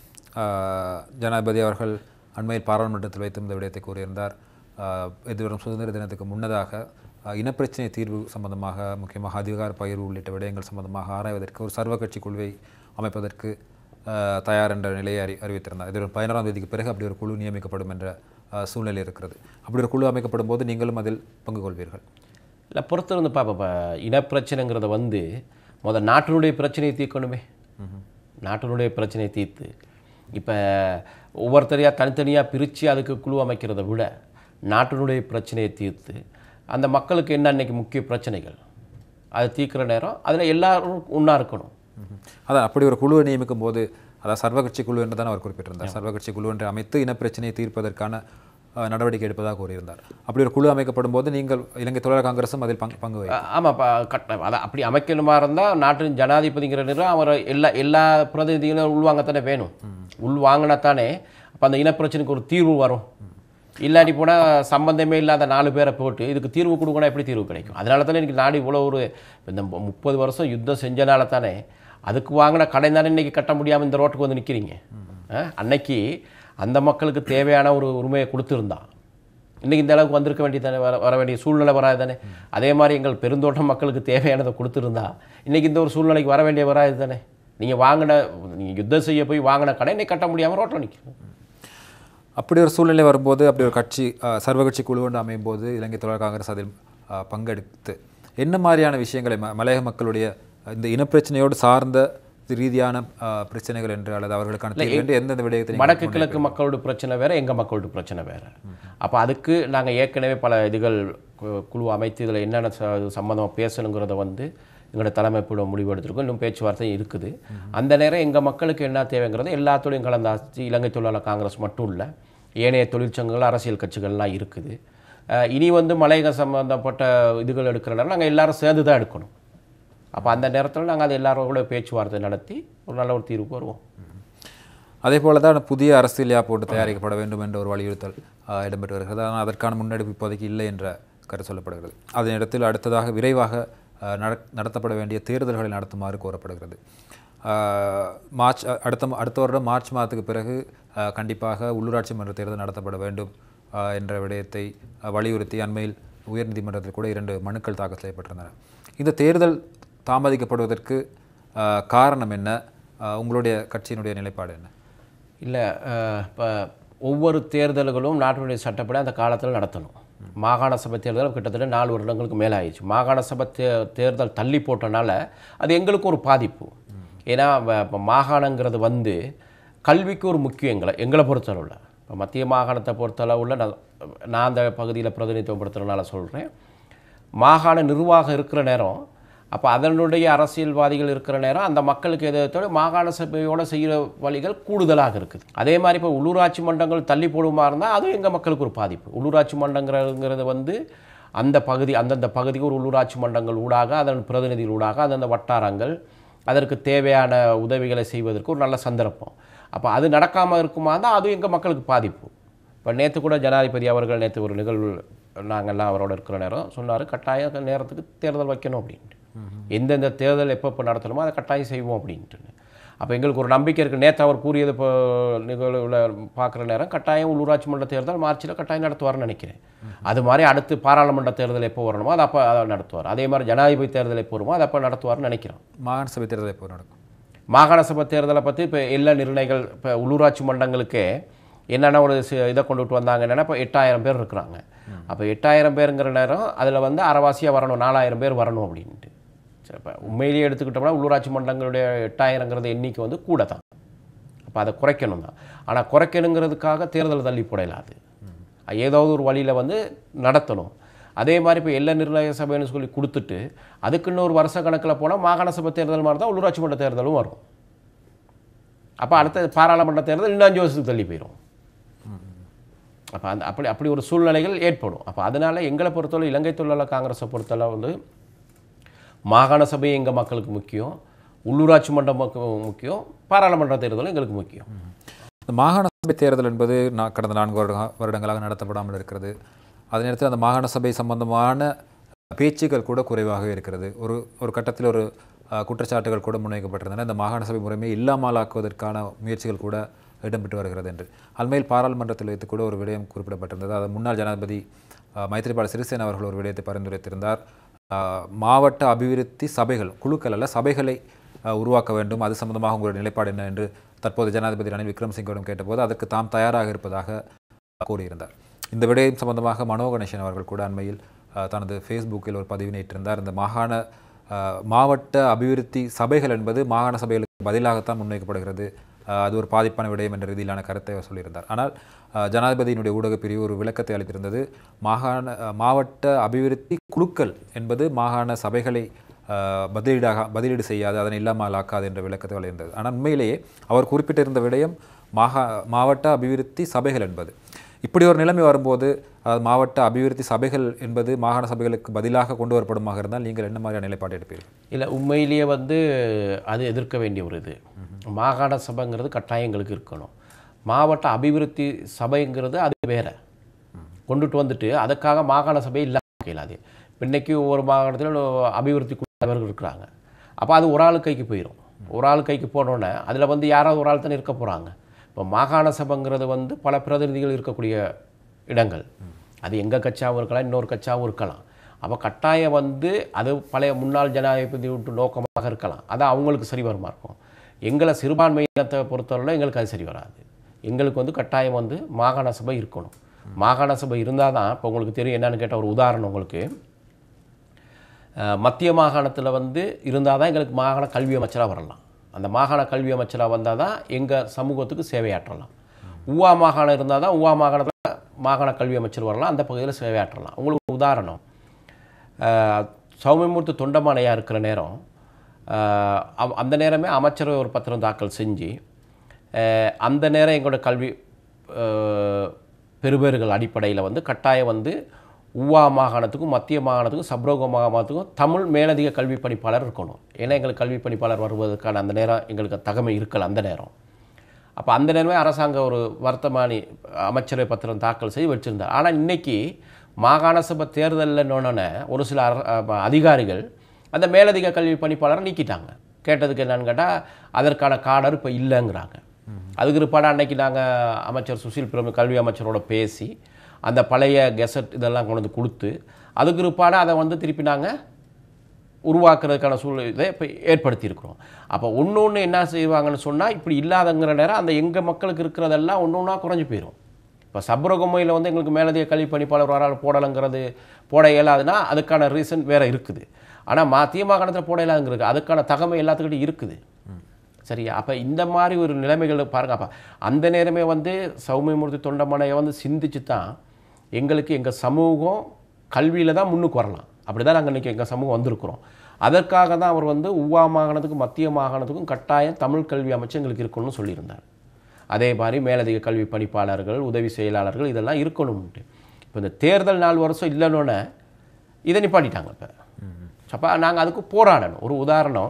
அஹ், ஜனாதிபதி அவர்கள் அண்மையில் பாராளுமன்றத்தில் வைத்து இந்த விடயத்தை கூறியிருந்தார் அஹ், எதிர்வரும் சுதந்திர தினத்துக்கு முன்னதாக அஹ், இனப்பிரச்சினை தீர்வு சம்பந்தமாக முக்கியமாக அதிகார பகிர்வு உள்ளிட்ட விடயங்கள் சம்பந்தமாக ஆராய்வதற்கு ஒரு சர்வ கட்சி குழுவை அமைப்பதற்கு அஹ், தயார் என்ற நிலையை அறி அறிவித்திருந்தார் எதிர்வரும் பதினாறாம் தேதிக்கு பிறகு அப்படி ஒரு குழு நியமிக்கப்படும் என்ற அஹ், சூழ்நிலை இருக்கிறது அப்படி ஒரு குழு அமைக்கப்படும் போது நீங்களும் அதில் பங்கு கொள்வீர்கள் இல்லை பொறுத்திருந்து பார்ப்போம் இப்போ இனப்பிரச்சனைங்கிறத வந்து முதல் நாட்டினுடைய பிரச்சனையை தீர்க்கணுமே நாட்டினுடைய பிரச்சனையை தீர்த்து இப்போ ஒவ்வொருத்தரையாக தனித்தனியாக பிரித்து அதுக்கு குழு அமைக்கிறத விட நாட்டினுடைய பிரச்சனையை தீர்த்து அந்த மக்களுக்கு என்ன அன்னைக்கு முக்கிய பிரச்சனைகள் அதை தீர்க்கிற நேரம் அதில் எல்லாரும் ஒன்றா இருக்கணும் ம்ஹும். அதான் அப்படி ஒரு குழுவை நியமிக்கும் போது அதாவது சர்வகட்சி குழு என்று தான் அவர் குறிப்பிட்டிருந்தார் சர்வகட்சி குழு என்று அமைத்து இனப்பிரச்சனையை தீர்ப்பதற்கான அஹ், நடவடிக்கை எடுப்பதாக கூறியிருந்தார் அப்படி ஒரு குழு அமைக்கப்படும் போது நீங்கள் இலங்கை தொழிலாளர் காங்கிரசும் அதில் பங்கு பங்கு வகிக்கும். ஆமாம் கட்ட அதை அப்படி அமைக்கணுமா இருந்தால் நாட்டின் ஜனாதிபதிங்கிற நிறம் அவர் எல்லா எல்லா பிரதிநிதிகளும் உள்வாங்கத்தானே வேணும் உள்வாங்கினா தானே அப்போ அந்த இனப்பிரச்சனைக்கு ஒரு தீர்வு வரும் இல்லாட்டி போனால் சம்பந்தமே இல்லாத நாலு பேரை போட்டு இதுக்கு தீர்வு கொடுக்கணும் எப்படி தீர்வு கிடைக்கும் அதனால தானே எனக்கு நாடு இவ்வளோ ஒரு இந்த மு- முப்பது வருஷம் யுத்தம் செஞ்சனால தானே அதுக்கு வாங்கின கடை தானே இன்றைக்கி கட்ட முடியாமல் இந்த ரோட்டுக்கு வந்து நிற்கிறீங்க அன்னைக்கு அந்த மக்களுக்கு தேவையான ஒரு உரிமையை கொடுத்துருந்தா இன்றைக்கி இந்த அளவுக்கு வந்திருக்க வேண்டியதானே வர வர வேண்டிய சூழ்நிலை வராது தானே அதே மாதிரி எங்கள் பெருந்தோட்டம் மக்களுக்கு தேவையானதை கொடுத்துருந்தா இன்றைக்கி இந்த ஒரு சூழ்நிலைக்கு வர வேண்டிய வராது தானே நீங்கள் வாங்கின நீங்கள் யுத்தம் செய்ய போய் வாங்கின கடை இன்னைக்கு கட்ட முடியாமல் ரோட்டில் நிற்கும் அப்படி ஒரு சூழ்நிலை வரும்போது அப்படி ஒரு கட்சி அஹ், சர்வகட்சி குழு ஒன்று அமையும் போது இலங்கை தொழிலாளர் காங்கிரஸ் அதில் அஹ், பங்கெடுத்து என்ன மாதிரியான விஷயங்களை ம- மலையக மக்களுடைய இந்த இனப்பிரச்சனையோடு சார்ந்த ரீதியான அஹ், பிரச்சனைகள் என்று அல்லது அவர்களுக்கான தீர்வு என்று எந்தெந்த விடயத்தை நீங்கள் வடக்கு கிழக்கு மக்களோட பிரச்சனை வேற எங்கள் மக்களோட பிரச்சனை வேற அப்போ அதுக்கு நாங்கள் ஏற்கனவே பல இதுகள் கு- குழு அமைத்து இதில் என்னென்ன ச- இது சம்மந்தமாக பேசணுங்கிறத வந்து எங்களோட தலைமைப்பட முடிவு எடுத்திருக்கோம் இன்னும் பேச்சுவார்த்தை இருக்குது அந்த நேரம் எங்கள் மக்களுக்கு என்ன தேவைங்கிறது எல்லாத்தோடையும் கலந்தாச்சு இலங்கை தொழிலாளர் காங்கிரஸ் மட்டும் இல்லை ஏனைய தொழிற்சங்கங்கள் அரசியல் கட்சிகள்லாம் இருக்குது அஹ் இனி வந்து மலையக சம்பந்தப்பட்ட இதுகள் எடுக்கிற நேரம் நாங்கள் எல்லாரும் சேர்ந்து தான் எடுக்கணும் அப்போ அந்த நேரத்தில் நாங்கள் அது எல்லாரோட பேச்சுவார்த்தை நடத்தி ஒரு நல்ல ஒரு தீர்வுக்கு வருவோம் அதே போல தான் புதிய அரசியல் யாப்போட்டு தயாரிக்கப்பட வேண்டும் என்ற ஒரு வலியுறுத்தல் ஆஹ், இடம்பெற்று வருகிறது ஆனால் அதற்கான முன்னெடுப்பு இப்போதைக்கு இல்லை என்ற கருத்து சொல்லப்படுகிறது அதே நேரத்தில் அடுத்ததாக விரைவாக ஆஹ், நட- நடத்தப்பட வேண்டிய தேர்தல்களை நடத்துமாறு கோரப்படுகிறது ஆஹ், மார்ச் அ- அடுத்த ம- அடுத்த வருடம் மார்ச் மாதத்துக்கு பிறகு ஆஹ், கண்டிப்பாக உள்ளூராட்சி மன்ற தேர்தல் நடத்தப்பட வேண்டும் ஆஹ், என்ற விடயத்தை ஆஹ், வலியுறுத்தி அண்மையில் உயர்நீதிமன்றத்தில் கூட இரண்டு மனுக்கள் தாக்கல் செய்யப்பட்டிருந்தன இந்த தேர்தல் தாமதிக்கப்படுவதற்கு ஆஹ், காரணம் என்ன ஆஹ், உங்களுடைய கட்சியினுடைய நிலைப்பாடு என்ன இல்லை இப்போ ஒவ்வொரு தேர்தல்களும் நாட்டினுடைய சட்டப்படி அந்த காலத்தில் நடத்தணும் மாகாண சபை தேர்தல் கிட்டத்தட்ட நாலு வருடங்களுக்கு மேலே ஆயிடுச்சு மாகாண சபை தே தேர்தல் தள்ளி போட்டனால அது எங்களுக்கு ஒரு பாதிப்பு ஏன்னா இப்போ மாகாணங்கிறது வந்து கல்விக்கு ஒரு முக்கியம் எங்களை எங்களை பொறுத்தளவில் இப்போ மத்திய மாகாணத்தை பொறுத்தளவில் நான் நான் அந்த பகுதியில் பிரதிநிதித்துவப்படுத்துறதுனால சொல்கிறேன் மாகாண நிர்வாகம் இருக்கிற நேரம் அப்போ அதனுடைய அரசியல்வாதிகள் இருக்கிற நேரம் அந்த மக்களுக்கு எதிர்த்தோட மாகாண சபையோட செய்கிற வழிகள் கூடுதலாக இருக்குது அதே மாதிரி இப்போ உள்ளூராட்சி மன்றங்கள் தள்ளி போடுமா இருந்தால் அதுவும் எங்கள் மக்களுக்கு ஒரு பாதிப்பு உள்ளூராட்சி மன்றங்கிறதுங்கிறது வந்து அந்த பகுதி அந்தந்த பகுதிக்கு ஒரு உள்ளூராட்சி மன்றங்கள் ஊடாக அதன் பிரதிநிதிகள் ஊடாக அந்தந்த வட்டாரங்கள் அதற்கு தேவையான உதவிகளை செய்வதற்கு ஒரு நல்ல சந்தர்ப்பம் அப்போ அது நடக்காமல் இருக்குமா தான் அதுவும் எங்கள் மக்களுக்கு பாதிப்பு இப்போ நேற்று கூட ஜனாதிபதி அவர்கள் நேற்று ஒரு நிகழ்வு நாங்கள்லாம் அவரோட இருக்கிற நேரம் சொன்னார் கட்டாய நேரத்துக்கு தேர்தல் வைக்கணும் அப்படின்ட்டு எந்தெந்த தேர்தல் எப்போ எப்போ நடத்தணுமோ அதை கட்டாயம் செய்வோம் அப்படின்ட்டு அப்போ எங்களுக்கு ஒரு நம்பிக்கை இருக்குது நேற்று அவர் கூறியது இப்போ நிகழ்வில் பார்க்குற நேரம் கட்டாயம் உள்ளூராட்சி மன்ற தேர்தல் மார்ச்சில் கட்டாயம் நடத்துவார்னு நினைக்கிறேன் அது மாதிரி அடுத்து பாராளுமன்ற தேர்தல் எப்போ வரணுமோ அது அப்போ அதை நடத்துவார் அதே மாதிரி ஜனாதிபதி தேர்தல் எப்போ வருமோ அதை அப்போ நடத்துவார்னு நினைக்கிறோம் மாகாண சபை தேர்தல் எப்போ நடக்கும் மாகாண சபை தேர்தலை பற்றி இப்போ எல்லா நிர்ணயங்கள் இப்போ உள்ளூராட்சி மன்றங்களுக்கே என்னென்ன ஒரு சி- இதை கொண்டுட்டு வந்தாங்க என்னென்னா இப்போ எட்டாயிரம் பேர் இருக்கிறாங்க அப்போ எட்டாயிரம் பேருங்கிற நேரம் அதில் வந்து அரைவாசியாக வரணும் நாலாயிரம் பேர் வரணும் அப்படின்ட்டு சரி இப்போ உண்மையிலேயே எடுத்துக்கிட்டோம்னா உள்ளூராட்சி மன்றங்களுடைய எட்டாயிரங்கிறது எண்ணிக்கை வந்து கூட தான் அப்போ அதை குறைக்கணும் தான் ஆனால் குறைக்கணுங்கிறதுக்காக தேர்தல் தள்ளி போடலாது ஏதாவது ஒரு வழியில் வந்து நடத்தணும் அதே மாதிரி இப்போ எல்லை நிர்ணய சபைன்னு சொல்லி கொடுத்துட்டு அதுக்குன்னு ஒரு வருஷ கணக்கில் போனால் மாகாண சபை தேர்தல் மாதிரி தான் உள்ளூராட்சி மன்ற தேர்தலும் வரும் அப்போ அடுத்த பாராளுமன்ற தேர்தல் இன்னும் அஞ்சு வருஷத்துக்கு தள்ளி போயிடும் அப்போ அந்த அப்படி அப்படி ஒரு சூழ்நிலைகள் ஏற்படும் அப்போ அதனால் எங்களை பொறுத்தவரை இலங்கை தொழிலாளர் காங்கிரஸை பொறுத்தளவு வந்து மாகாண சபை எங்கள் மக்களுக்கு முக்கியம் உள்ளூராட்சி மன்றம் மக்கு- முக்கியம் பாராளுமன்ற தேர்தலும் எங்களுக்கு முக்கியம் இந்த மாகாண சபை தேர்தல் என்பது நான் கடந்த நான்கு வருட வருடங்களாக நடத்தப்படாமல் இருக்கிறது அதே நேரத்தில் அந்த மாகாண சபை சம்பந்தமான பேச்சுக்கள் கூட குறைவாக இருக்கிறது ஒரு ஒரு கட்டத்தில் ஒரு அஹ், குற்றச்சாட்டுகள் கூட முன்வைக்கப்பட்டிருந்தன இந்த மாகாண சபை முறைமை இல்லாமலாக்குவதற்கான முயற்சிகள் கூட இடம்பெற்று வருகிறது என்று அண்மையில் பாராளுமன்றத்தில் வைத்து கூட ஒரு விடயம் குறிப்பிடப்பட்டிருந்தது அது முன்னாள் ஜனாதிபதி அஹ், மைத்ரிபால சிறிசேன அவர்கள் ஒரு விடயத்தை பரிந்துரைத்திருந்தார் அஹ், மாவட்ட அபிவிருத்தி சபைகள் குழுக்கள் அல்ல சபைகளை அஹ், உருவாக்க வேண்டும் அது சம்பந்தமாக உங்களுடைய நிலைப்பாடு என்ன என்று தற்போது ஜனாதிபதி ரணில் விக்ரமசிங்கவிடம் கேட்டபோது அதற்கு தாம் தயாராக இருப்பதாக கூறியிருந்தார் இந்த விடயம் சம்பந்தமாக மனோ கணேசன் அவர்கள் கூட அண்மையில் அஹ், தனது ஃபேஸ்புக்கில் ஒரு பதிவினைட்டிருந்தார் இந்த மாகாண அஹ், மாவட்ட அபிவிருத்தி சபைகள் என்பது மாகாண சபைகளுக்கு பதிலாகத்தான் முன்வைக்கப்படுகிறது அஹ், அது ஒரு பாதிப்பான விடயம் என்ற ரீதியிலான கருத்தை அவர் சொல்லியிருந்தார் ஆனால் அஹ், ஜனாதிபதியினுடைய ஊடகப் பிரிவு ஒரு விளக்கத்தை அளித்திருந்தது மாகாண அஹ், மாவட்ட அபிவிருத்தி குழுக்கள் என்பது மாகாண சபைகளை அஹ், பதிலீடாக பதிலீடு செய்யாது அதனை இல்லாமல் ஆக்காது என்ற விளக்கத்தை வழியிருந்தது ஆனால் உண்மையிலேயே அவர் குறிப்பிட்டிருந்த விடயம் மாகா மாவட்ட அபிவிருத்தி சபைகள் என்பது இப்படி ஒரு நிலைமை வரும்போது அதாவது மாவட்ட அபிவிருத்தி சபைகள் என்பது மாகாண சபைகளுக்கு பதிலாக கொண்டு வரப்படுமாக இருந்தால் நீங்கள் என்ன மாதிரியான நிலைப்பாடு எடுப்பீர்கள் இல்லை உண்மையிலேயே வந்து அது எதிர்க்க வேண்டிய ஒரு இது மாகாண சபைங்கிறது கட்டாயங்களுக்கு இருக்கணும் மாவட்ட அபிவிருத்தி சபைங்கிறது அது வேற கொண்டுட்டு வந்துட்டு அதுக்காக மாகாண சபை இல்லாமல் இயலாது இன்னைக்கு ஒவ்வொரு மாகாணத்திலும் அபிவிருத்தி குழு தலைவர்கள் இருக்கிறாங்க அப்போ அது ஒரு ஆள் கைக்கு போயிடும் ஒரு ஆள் கைக்கு போனோடனே அதில் வந்து யாராவது ஒரு ஆள் தானே இருக்க போகிறாங்க இப்போ மாகாண சபைங்கிறது வந்து பல பிரதிநிதிகள் இருக்கக்கூடிய இடங்கள் அது எங்கள் கட்சியாகவும் இருக்கலாம் இன்னொரு கட்சியாகவும் இருக்கலாம் அப்போ கட்டாயம் வந்து அது பழைய முன்னாள் ஜனாதிபதி விட்டு நோக்கமாக இருக்கலாம் அது அவங்களுக்கு சரி வருமா இருக்கும் எங்களை சிறுபான்மை இனத்தை பொறுத்தவரை எங்களுக்கு அது சரி வராது எங்களுக்கு வந்து கட்டாயம் வந்து மாகாண சபை இருக்கணும் மாகாண சபை இருந்தால் தான் இப்போ உங்களுக்கு தெரியும் என்னன்னு கேட்ட ஒரு உதாரணம் உங்களுக்கு அஹ், மத்திய மாகாணத்தில் வந்து இருந்தால் தான் எங்களுக்கு மாகாண கல்வி அமைச்சராக வரலாம் அந்த மாகாண கல்வி அமைச்சராக வந்தால் தான் எங்கள் சமூகத்துக்கு சேவையாற்றலாம் ஊவா மாகாணம் இருந்தால் தான் ஊவா மாகாணத்தில் மாகாண கல்வி அமைச்சர் வரலாம் அந்த பகுதியில் சேவையாற்றலாம் உங்களுக்கு ஒரு உதாரணம் அஹ், சௌமியமூர்த்தி தொண்டமானையாக இருக்கிற நேரம் அஹ், அவ- அந்த நேரமே அமைச்சரவை ஒரு பத்திரம் தாக்கல் செஞ்சு அஹ், அந்த நேரம் எங்களோட கல்வி அஹ், பெறுபேறுகள் அடிப்படையில் வந்து கட்டாயம் வந்து உவா மாகாணத்துக்கும் மத்திய மாகாணத்துக்கும் சப்ரோக மாகாணத்துக்கும் தமிழ் மேலதிக கல்வி பணிப்பாளர் இருக்கணும் ஏன்னா எங்களுக்கு கல்வி பணிப்பாளர் வருவதற்கான அந்த நேரம் எங்களுக்கு தகமை இருக்கல அந்த நேரம் அப்போ அந்த நேரமே அரசாங்கம் ஒரு வர்த்தமானி அமைச்சரவை பத்திரம் தாக்கல் செய்து வச்சுருந்தார் ஆனால் இன்னைக்கு மாகாண சபை தேர்தலில் நோனோன்னே ஒரு சில அர- அஹ் அதிகாரிகள் அந்த மேலதிக கல்வி பணிப்பாளரை நீக்கிட்டாங்க கேட்டதுக்கு என்னன்னு கேட்டால் அதற்கான காடர் இப்போ இல்லைங்கிறாங்க அதுக்கு பிற்பாடு அன்னைக்கு நாங்கள் அமைச்சர் சுசில் பிரமு கல்வி அமைச்சரோட பேசி அந்த பழைய கெசட் இதெல்லாம் கொண்டு வந்து கொடுத்து அதுக்கு பிற்பாடு அதை வந்து திருப்பி நாங்கள் உருவாக்குறதுக்கான சூழ்நிலை இப்போ ஏற்படுத்தியிருக்கிறோம் அப்போ ஒன்று ஒன்று என்ன செய்வாங்கன்னு சொன்னால் இப்படி இல்லாதங்கிற நேரம் அந்த எங்கள் மக்களுக்கு இருக்கிறதெல்லாம் ஒன்று ஒன்றா குறைஞ்சு போயிடும் இப்போ சப்ரகமையில் வந்து எங்களுக்கு மேலதிக கல்வி பணிப்பாளர் வரால் போடலைங்கிறது போட இயலாதுன்னா அதுக்கான ரீசன் வேறு இருக்குது ஆனால் மத்திய மாகாணத்தில் போட இயலாதுங்கிறது அதுக்கான தகமை எல்லாத்துக்கிட்டையும் இருக்குது சரியா அப்போ இந்த மாதிரி ஒரு நிலைமைகள் பாருங்க அப்போ அந்த நேரமே வந்து சௌமியமூர்த்தி தொண்டமனையை வந்து சிந்திச்சு தான் எங்களுக்கு எங்கள் சமூகம் கல்வியில் தான் முன்னுக்கு வரலாம் அப்படி தான் நாங்கள் இன்றைக்கி எங்கள் சமூகம் வந்திருக்கிறோம் அதற்காக தான் அவர் வந்து உவா மாகாணத்துக்கும் மத்திய மாகாணத்துக்கும் கட்டாயம் தமிழ் கல்வி அமைச்சு எங்களுக்கு இருக்கணும்னு சொல்லியிருந்தார் அதே மாதிரி மேலதிக கல்வி பணிப்பாளர்கள் உதவி செயலாளர்கள் இதெல்லாம் இருக்கணும்ட்டு இப்போ இந்த தேர்தல் நாள் வருஷம் இல்லைன்னொன்னே இதை நிப்பாட்டிட்டாங்க இப்போ அப்போ நாங்கள் அதுக்கு போராடணும் ஒரு உதாரணம்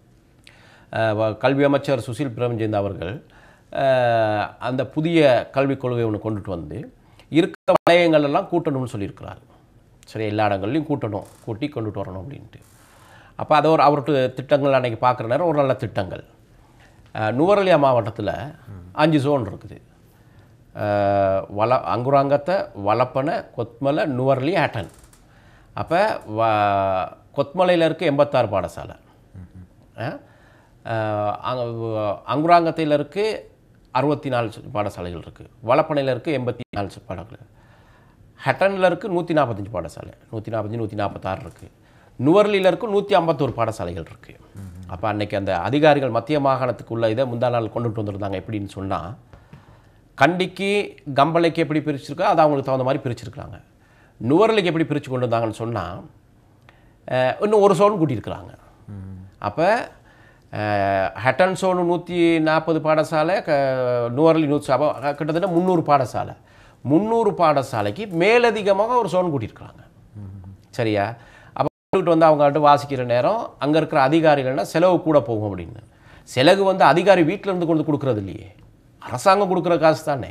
அஹ் வ- கல்வி அமைச்சர் சுசில் பிரேமச்சந்த் அவர்கள் அஹ், அந்த புதிய கல்விக் கொள்கை ஒன்று கொண்டுட்டு வந்து இருக்கிற வலயங்கள் எல்லாம் கூட்டணும்னு சொல்லியிருக்கிறார் சரி எல்லா இடங்கள்லையும் கூட்டணும் கூட்டி கொண்டுட்டு வரணும் அப்படின்ட்டு அப்போ அதை ஒரு அவர்கிட்ட திட்டங்கள் அன்றைக்கி பார்க்குற நேரம் ஒரு நல்ல திட்டங்கள் அஹ், நுவரெலியா மாவட்டத்தில் அஞ்சு ஜோன் இருக்குது அஹ், வள அங்குராங்கத்தை வளப்பனை கொத்மலை நுவர்லி ஆட்டன் அப்போ வ கொத்மலையில் இருக்க எண்பத்தாறு பாடசாலை அஹ், அஹ், அங்க அங்குராங்கத்தில் இருக்கு அறுபத்தி நாலு பாடசாலைகள் இருக்குது வளப்பனையில் இருக்குது எண்பத்தி நாலு பாடங்கள் ஹட்டனில் இருக்குது நூற்றி நாற்பத்தஞ்சு பாடசாலை நூற்றி நாற்பத்தஞ்சு நூற்றி நாற்பத்தாறு இருக்குது நுவர்லியில் இருக்கும் நூற்றி ஐம்பத்தோரு பாடசாலைகள் இருக்குது அப்போ அன்னைக்கு அந்த அதிகாரிகள் மத்திய மாகாணத்துக்குள்ள இதை முந்தா நாள் கொண்டுட்டு வந்திருந்தாங்க எப்படின்னு சொன்னால் கண்டிக்கு கம்பளைக்கு எப்படி பிரிச்சிருக்கோ அது அவங்களுக்கு தகுந்த மாதிரி பிரிச்சிருக்கிறாங்க நுவரலுக்கு எப்படி பிரித்து கொண்டு வந்தாங்கன்னு சொன்னால் இன்னும் ஒரு சோன் கூட்டியிருக்கிறாங்க அப்போ ஹட்டன் சோனு நூற்றி நாற்பது பாடசாலை க நுவரலி நூற்றி அப்போ கிட்டத்தட்ட முந்நூறு பாடசாலை முந்நூறு பாடசாலைக்கு மேலதிகமாக ஒரு சோன் கூட்டியிருக்கிறாங்க சரியா அப்போ கூட்டிட்டு வந்து அவங்கள்ட்ட வாசிக்கிற நேரம் அங்கே இருக்கிற அதிகாரிகள்னா செலவு கூட போகும் அப்படின்னு செலவு வந்து அதிகாரி வீட்டில் இருந்து கொண்டு கொடுக்குறது இல்லையே அரசாங்கம் கொடுக்குற காசு தானே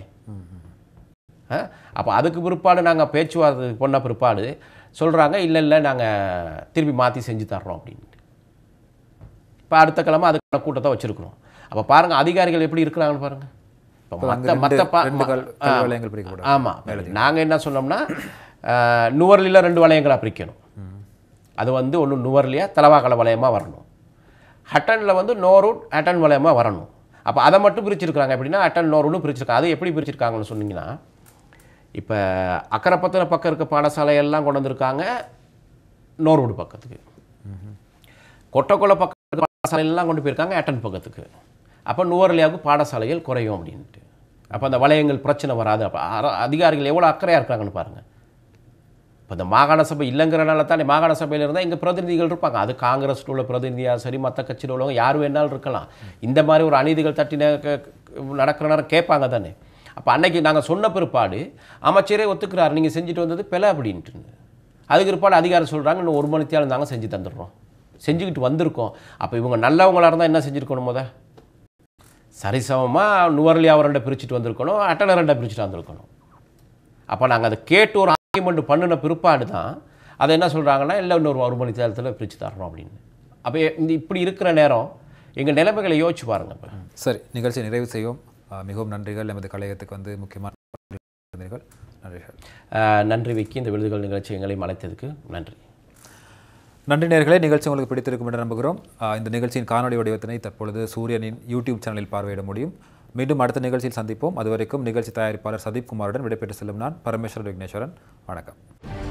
அப்போ அதுக்கு பிற்பாடு நாங்கள் பேச்சுவார்த்தை பண்ண பிற்பாடு சொல்கிறாங்க இல்லை இல்லை நாங்கள் திருப்பி மாற்றி செஞ்சு தர்றோம் அப்படின்ட்டு இப்போ அடுத்த கிழமை அதுக்கான கூட்டத்தை வச்சுருக்குறோம் அப்போ பாருங்கள் அதிகாரிகள் எப்படி இருக்கிறாங்கன்னு பாருங்கள் இப்போ மற்ற மற்ற பா ரெண்டு கல் கல் வளையங்கள் பிரிக்கப்படும் ஆமாம் நாங்கள் என்ன சொன்னோம்னா நுவர்லியில் ரெண்டு வளையங்களாக பிரிக்கணும் அது வந்து ஒன்று நுவர்லியா தலவாக்கலை வளையமாக வரணும் ஹட்டனில் வந்து நோரூட் ஹட்டன் வளையமாக வரணும் அப்போ அதை மட்டும் பிரிச்சிருக்காங்க எப்படின்னா ஹட்டன் நோரூட்னு பிரிச்சிருக்காங்க அது எப்படி பிரிச்சிருக்காங்கன்னு சொன்னீங்கன்னா இப்போ அக்கரைப்பத்தின பக்கம் இருக்க பாடசாலையெல்லாம் கொண்டு வந்திருக்காங்க நோர்வுடு பக்கத்துக்கு கொட்டக்குளை பக்கம் இருக்க பாடசாலையெல்லாம் கொண்டு போயிருக்காங்க அட்டன் பக்கத்துக்கு அப்போ நுவரலியாவுக்கு பாடசாலைகள் குறையும் அப்படின்ட்டு அப்போ அந்த வளையங்கள் பிரச்சனை வராது அப்போ அர- அதிகாரிகள் எவ்வளோ அக்கறையாக இருக்காங்கன்னு பாருங்கள் இப்போ இந்த மாகாண சபை இல்லைங்கிறனால தானே மாகாண சபையில் இருந்தால் இங்கே பிரதிநிதிகள் இருப்பாங்க அது காங்கிரஸில் உள்ள பிரதிநிதியாக சரி மற்ற கட்சியில் உள்ளவங்க யார் வேணாலும் இருக்கலாம் இந்த மாதிரி ஒரு அநீதிகள் தட்டி ந- க- க- நடக்கிற நேரம் கேட்பாங்க தானே அப்போ அன்னைக்கு நாங்கள் சொன்ன பிற்பாடு அமைச்சரே ஒத்துக்கிறார் நீங்கள் செஞ்சுட்டு வந்தது பிழை அப்படின்ட்டு அதுக்கு பிற்பாடு அதிகாரி சொல்கிறாங்க இன்னும் ஒரு மணி தேவை நாங்கள் செஞ்சு தந்துடுறோம் செஞ்சுக்கிட்டு வந்திருக்கோம் அப்போ இவங்க நல்லவங்களா இருந்தால் என்ன செஞ்சுருக்கணும் முத சரிசமமாக நுவரலி அவரண்ட பிரிச்சுட்டு வந்திருக்கணும் அட்டனை ரெண்டை பிரிச்சுட்டு வந்திருக்கணும் அப்போ நாங்கள் அதை கேட்டு ஒரு ஆர்கியூமெண்ட் பண்ணின பிற்பாடு தான் அதை என்ன சொல்கிறாங்கன்னா இல்லை இன்னொரு ஒரு மணி நேரத்தில் பிரித்து தர்றோம் அப்படின்னு அப்போ இந்த இப்படி இருக்கிற நேரம் எங்கள் நிலைமைகளை யோசிச்சு பாருங்கள் இப்போ சரி நிகழ்ச்சியை நிறைவு செய்வோம் ஆ, மிகவும் நன்றிகள் எமது கலையகத்துக்கு வந்து முக்கியமான நன்றிகள் நன்றிகள் அஹ், நன்றி விக்கி இந்த விருதுகள் நிகழ்ச்சி எங்களை மலைத்ததுக்கு நன்றி நன்றி நேர்களே நிகழ்ச்சி உங்களுக்கு பிடித்திருக்கும் என்று நம்புகிறோம் ஆ, இந்த நிகழ்ச்சியின் காணொளி வடிவத்தினை தற்பொழுது சூரியனின் யூடியூப் சேனலில் பார்வையிட முடியும் மீண்டும் அடுத்த நிகழ்ச்சியில் சந்திப்போம் அதுவரைக்கும் நிகழ்ச்சி தயாரிப்பாளர் சதீப் குமாருடன் விடைபெற்று செல்லும் நான் பரமேஸ்வரன் விக்னேஸ்வரன் வணக்கம்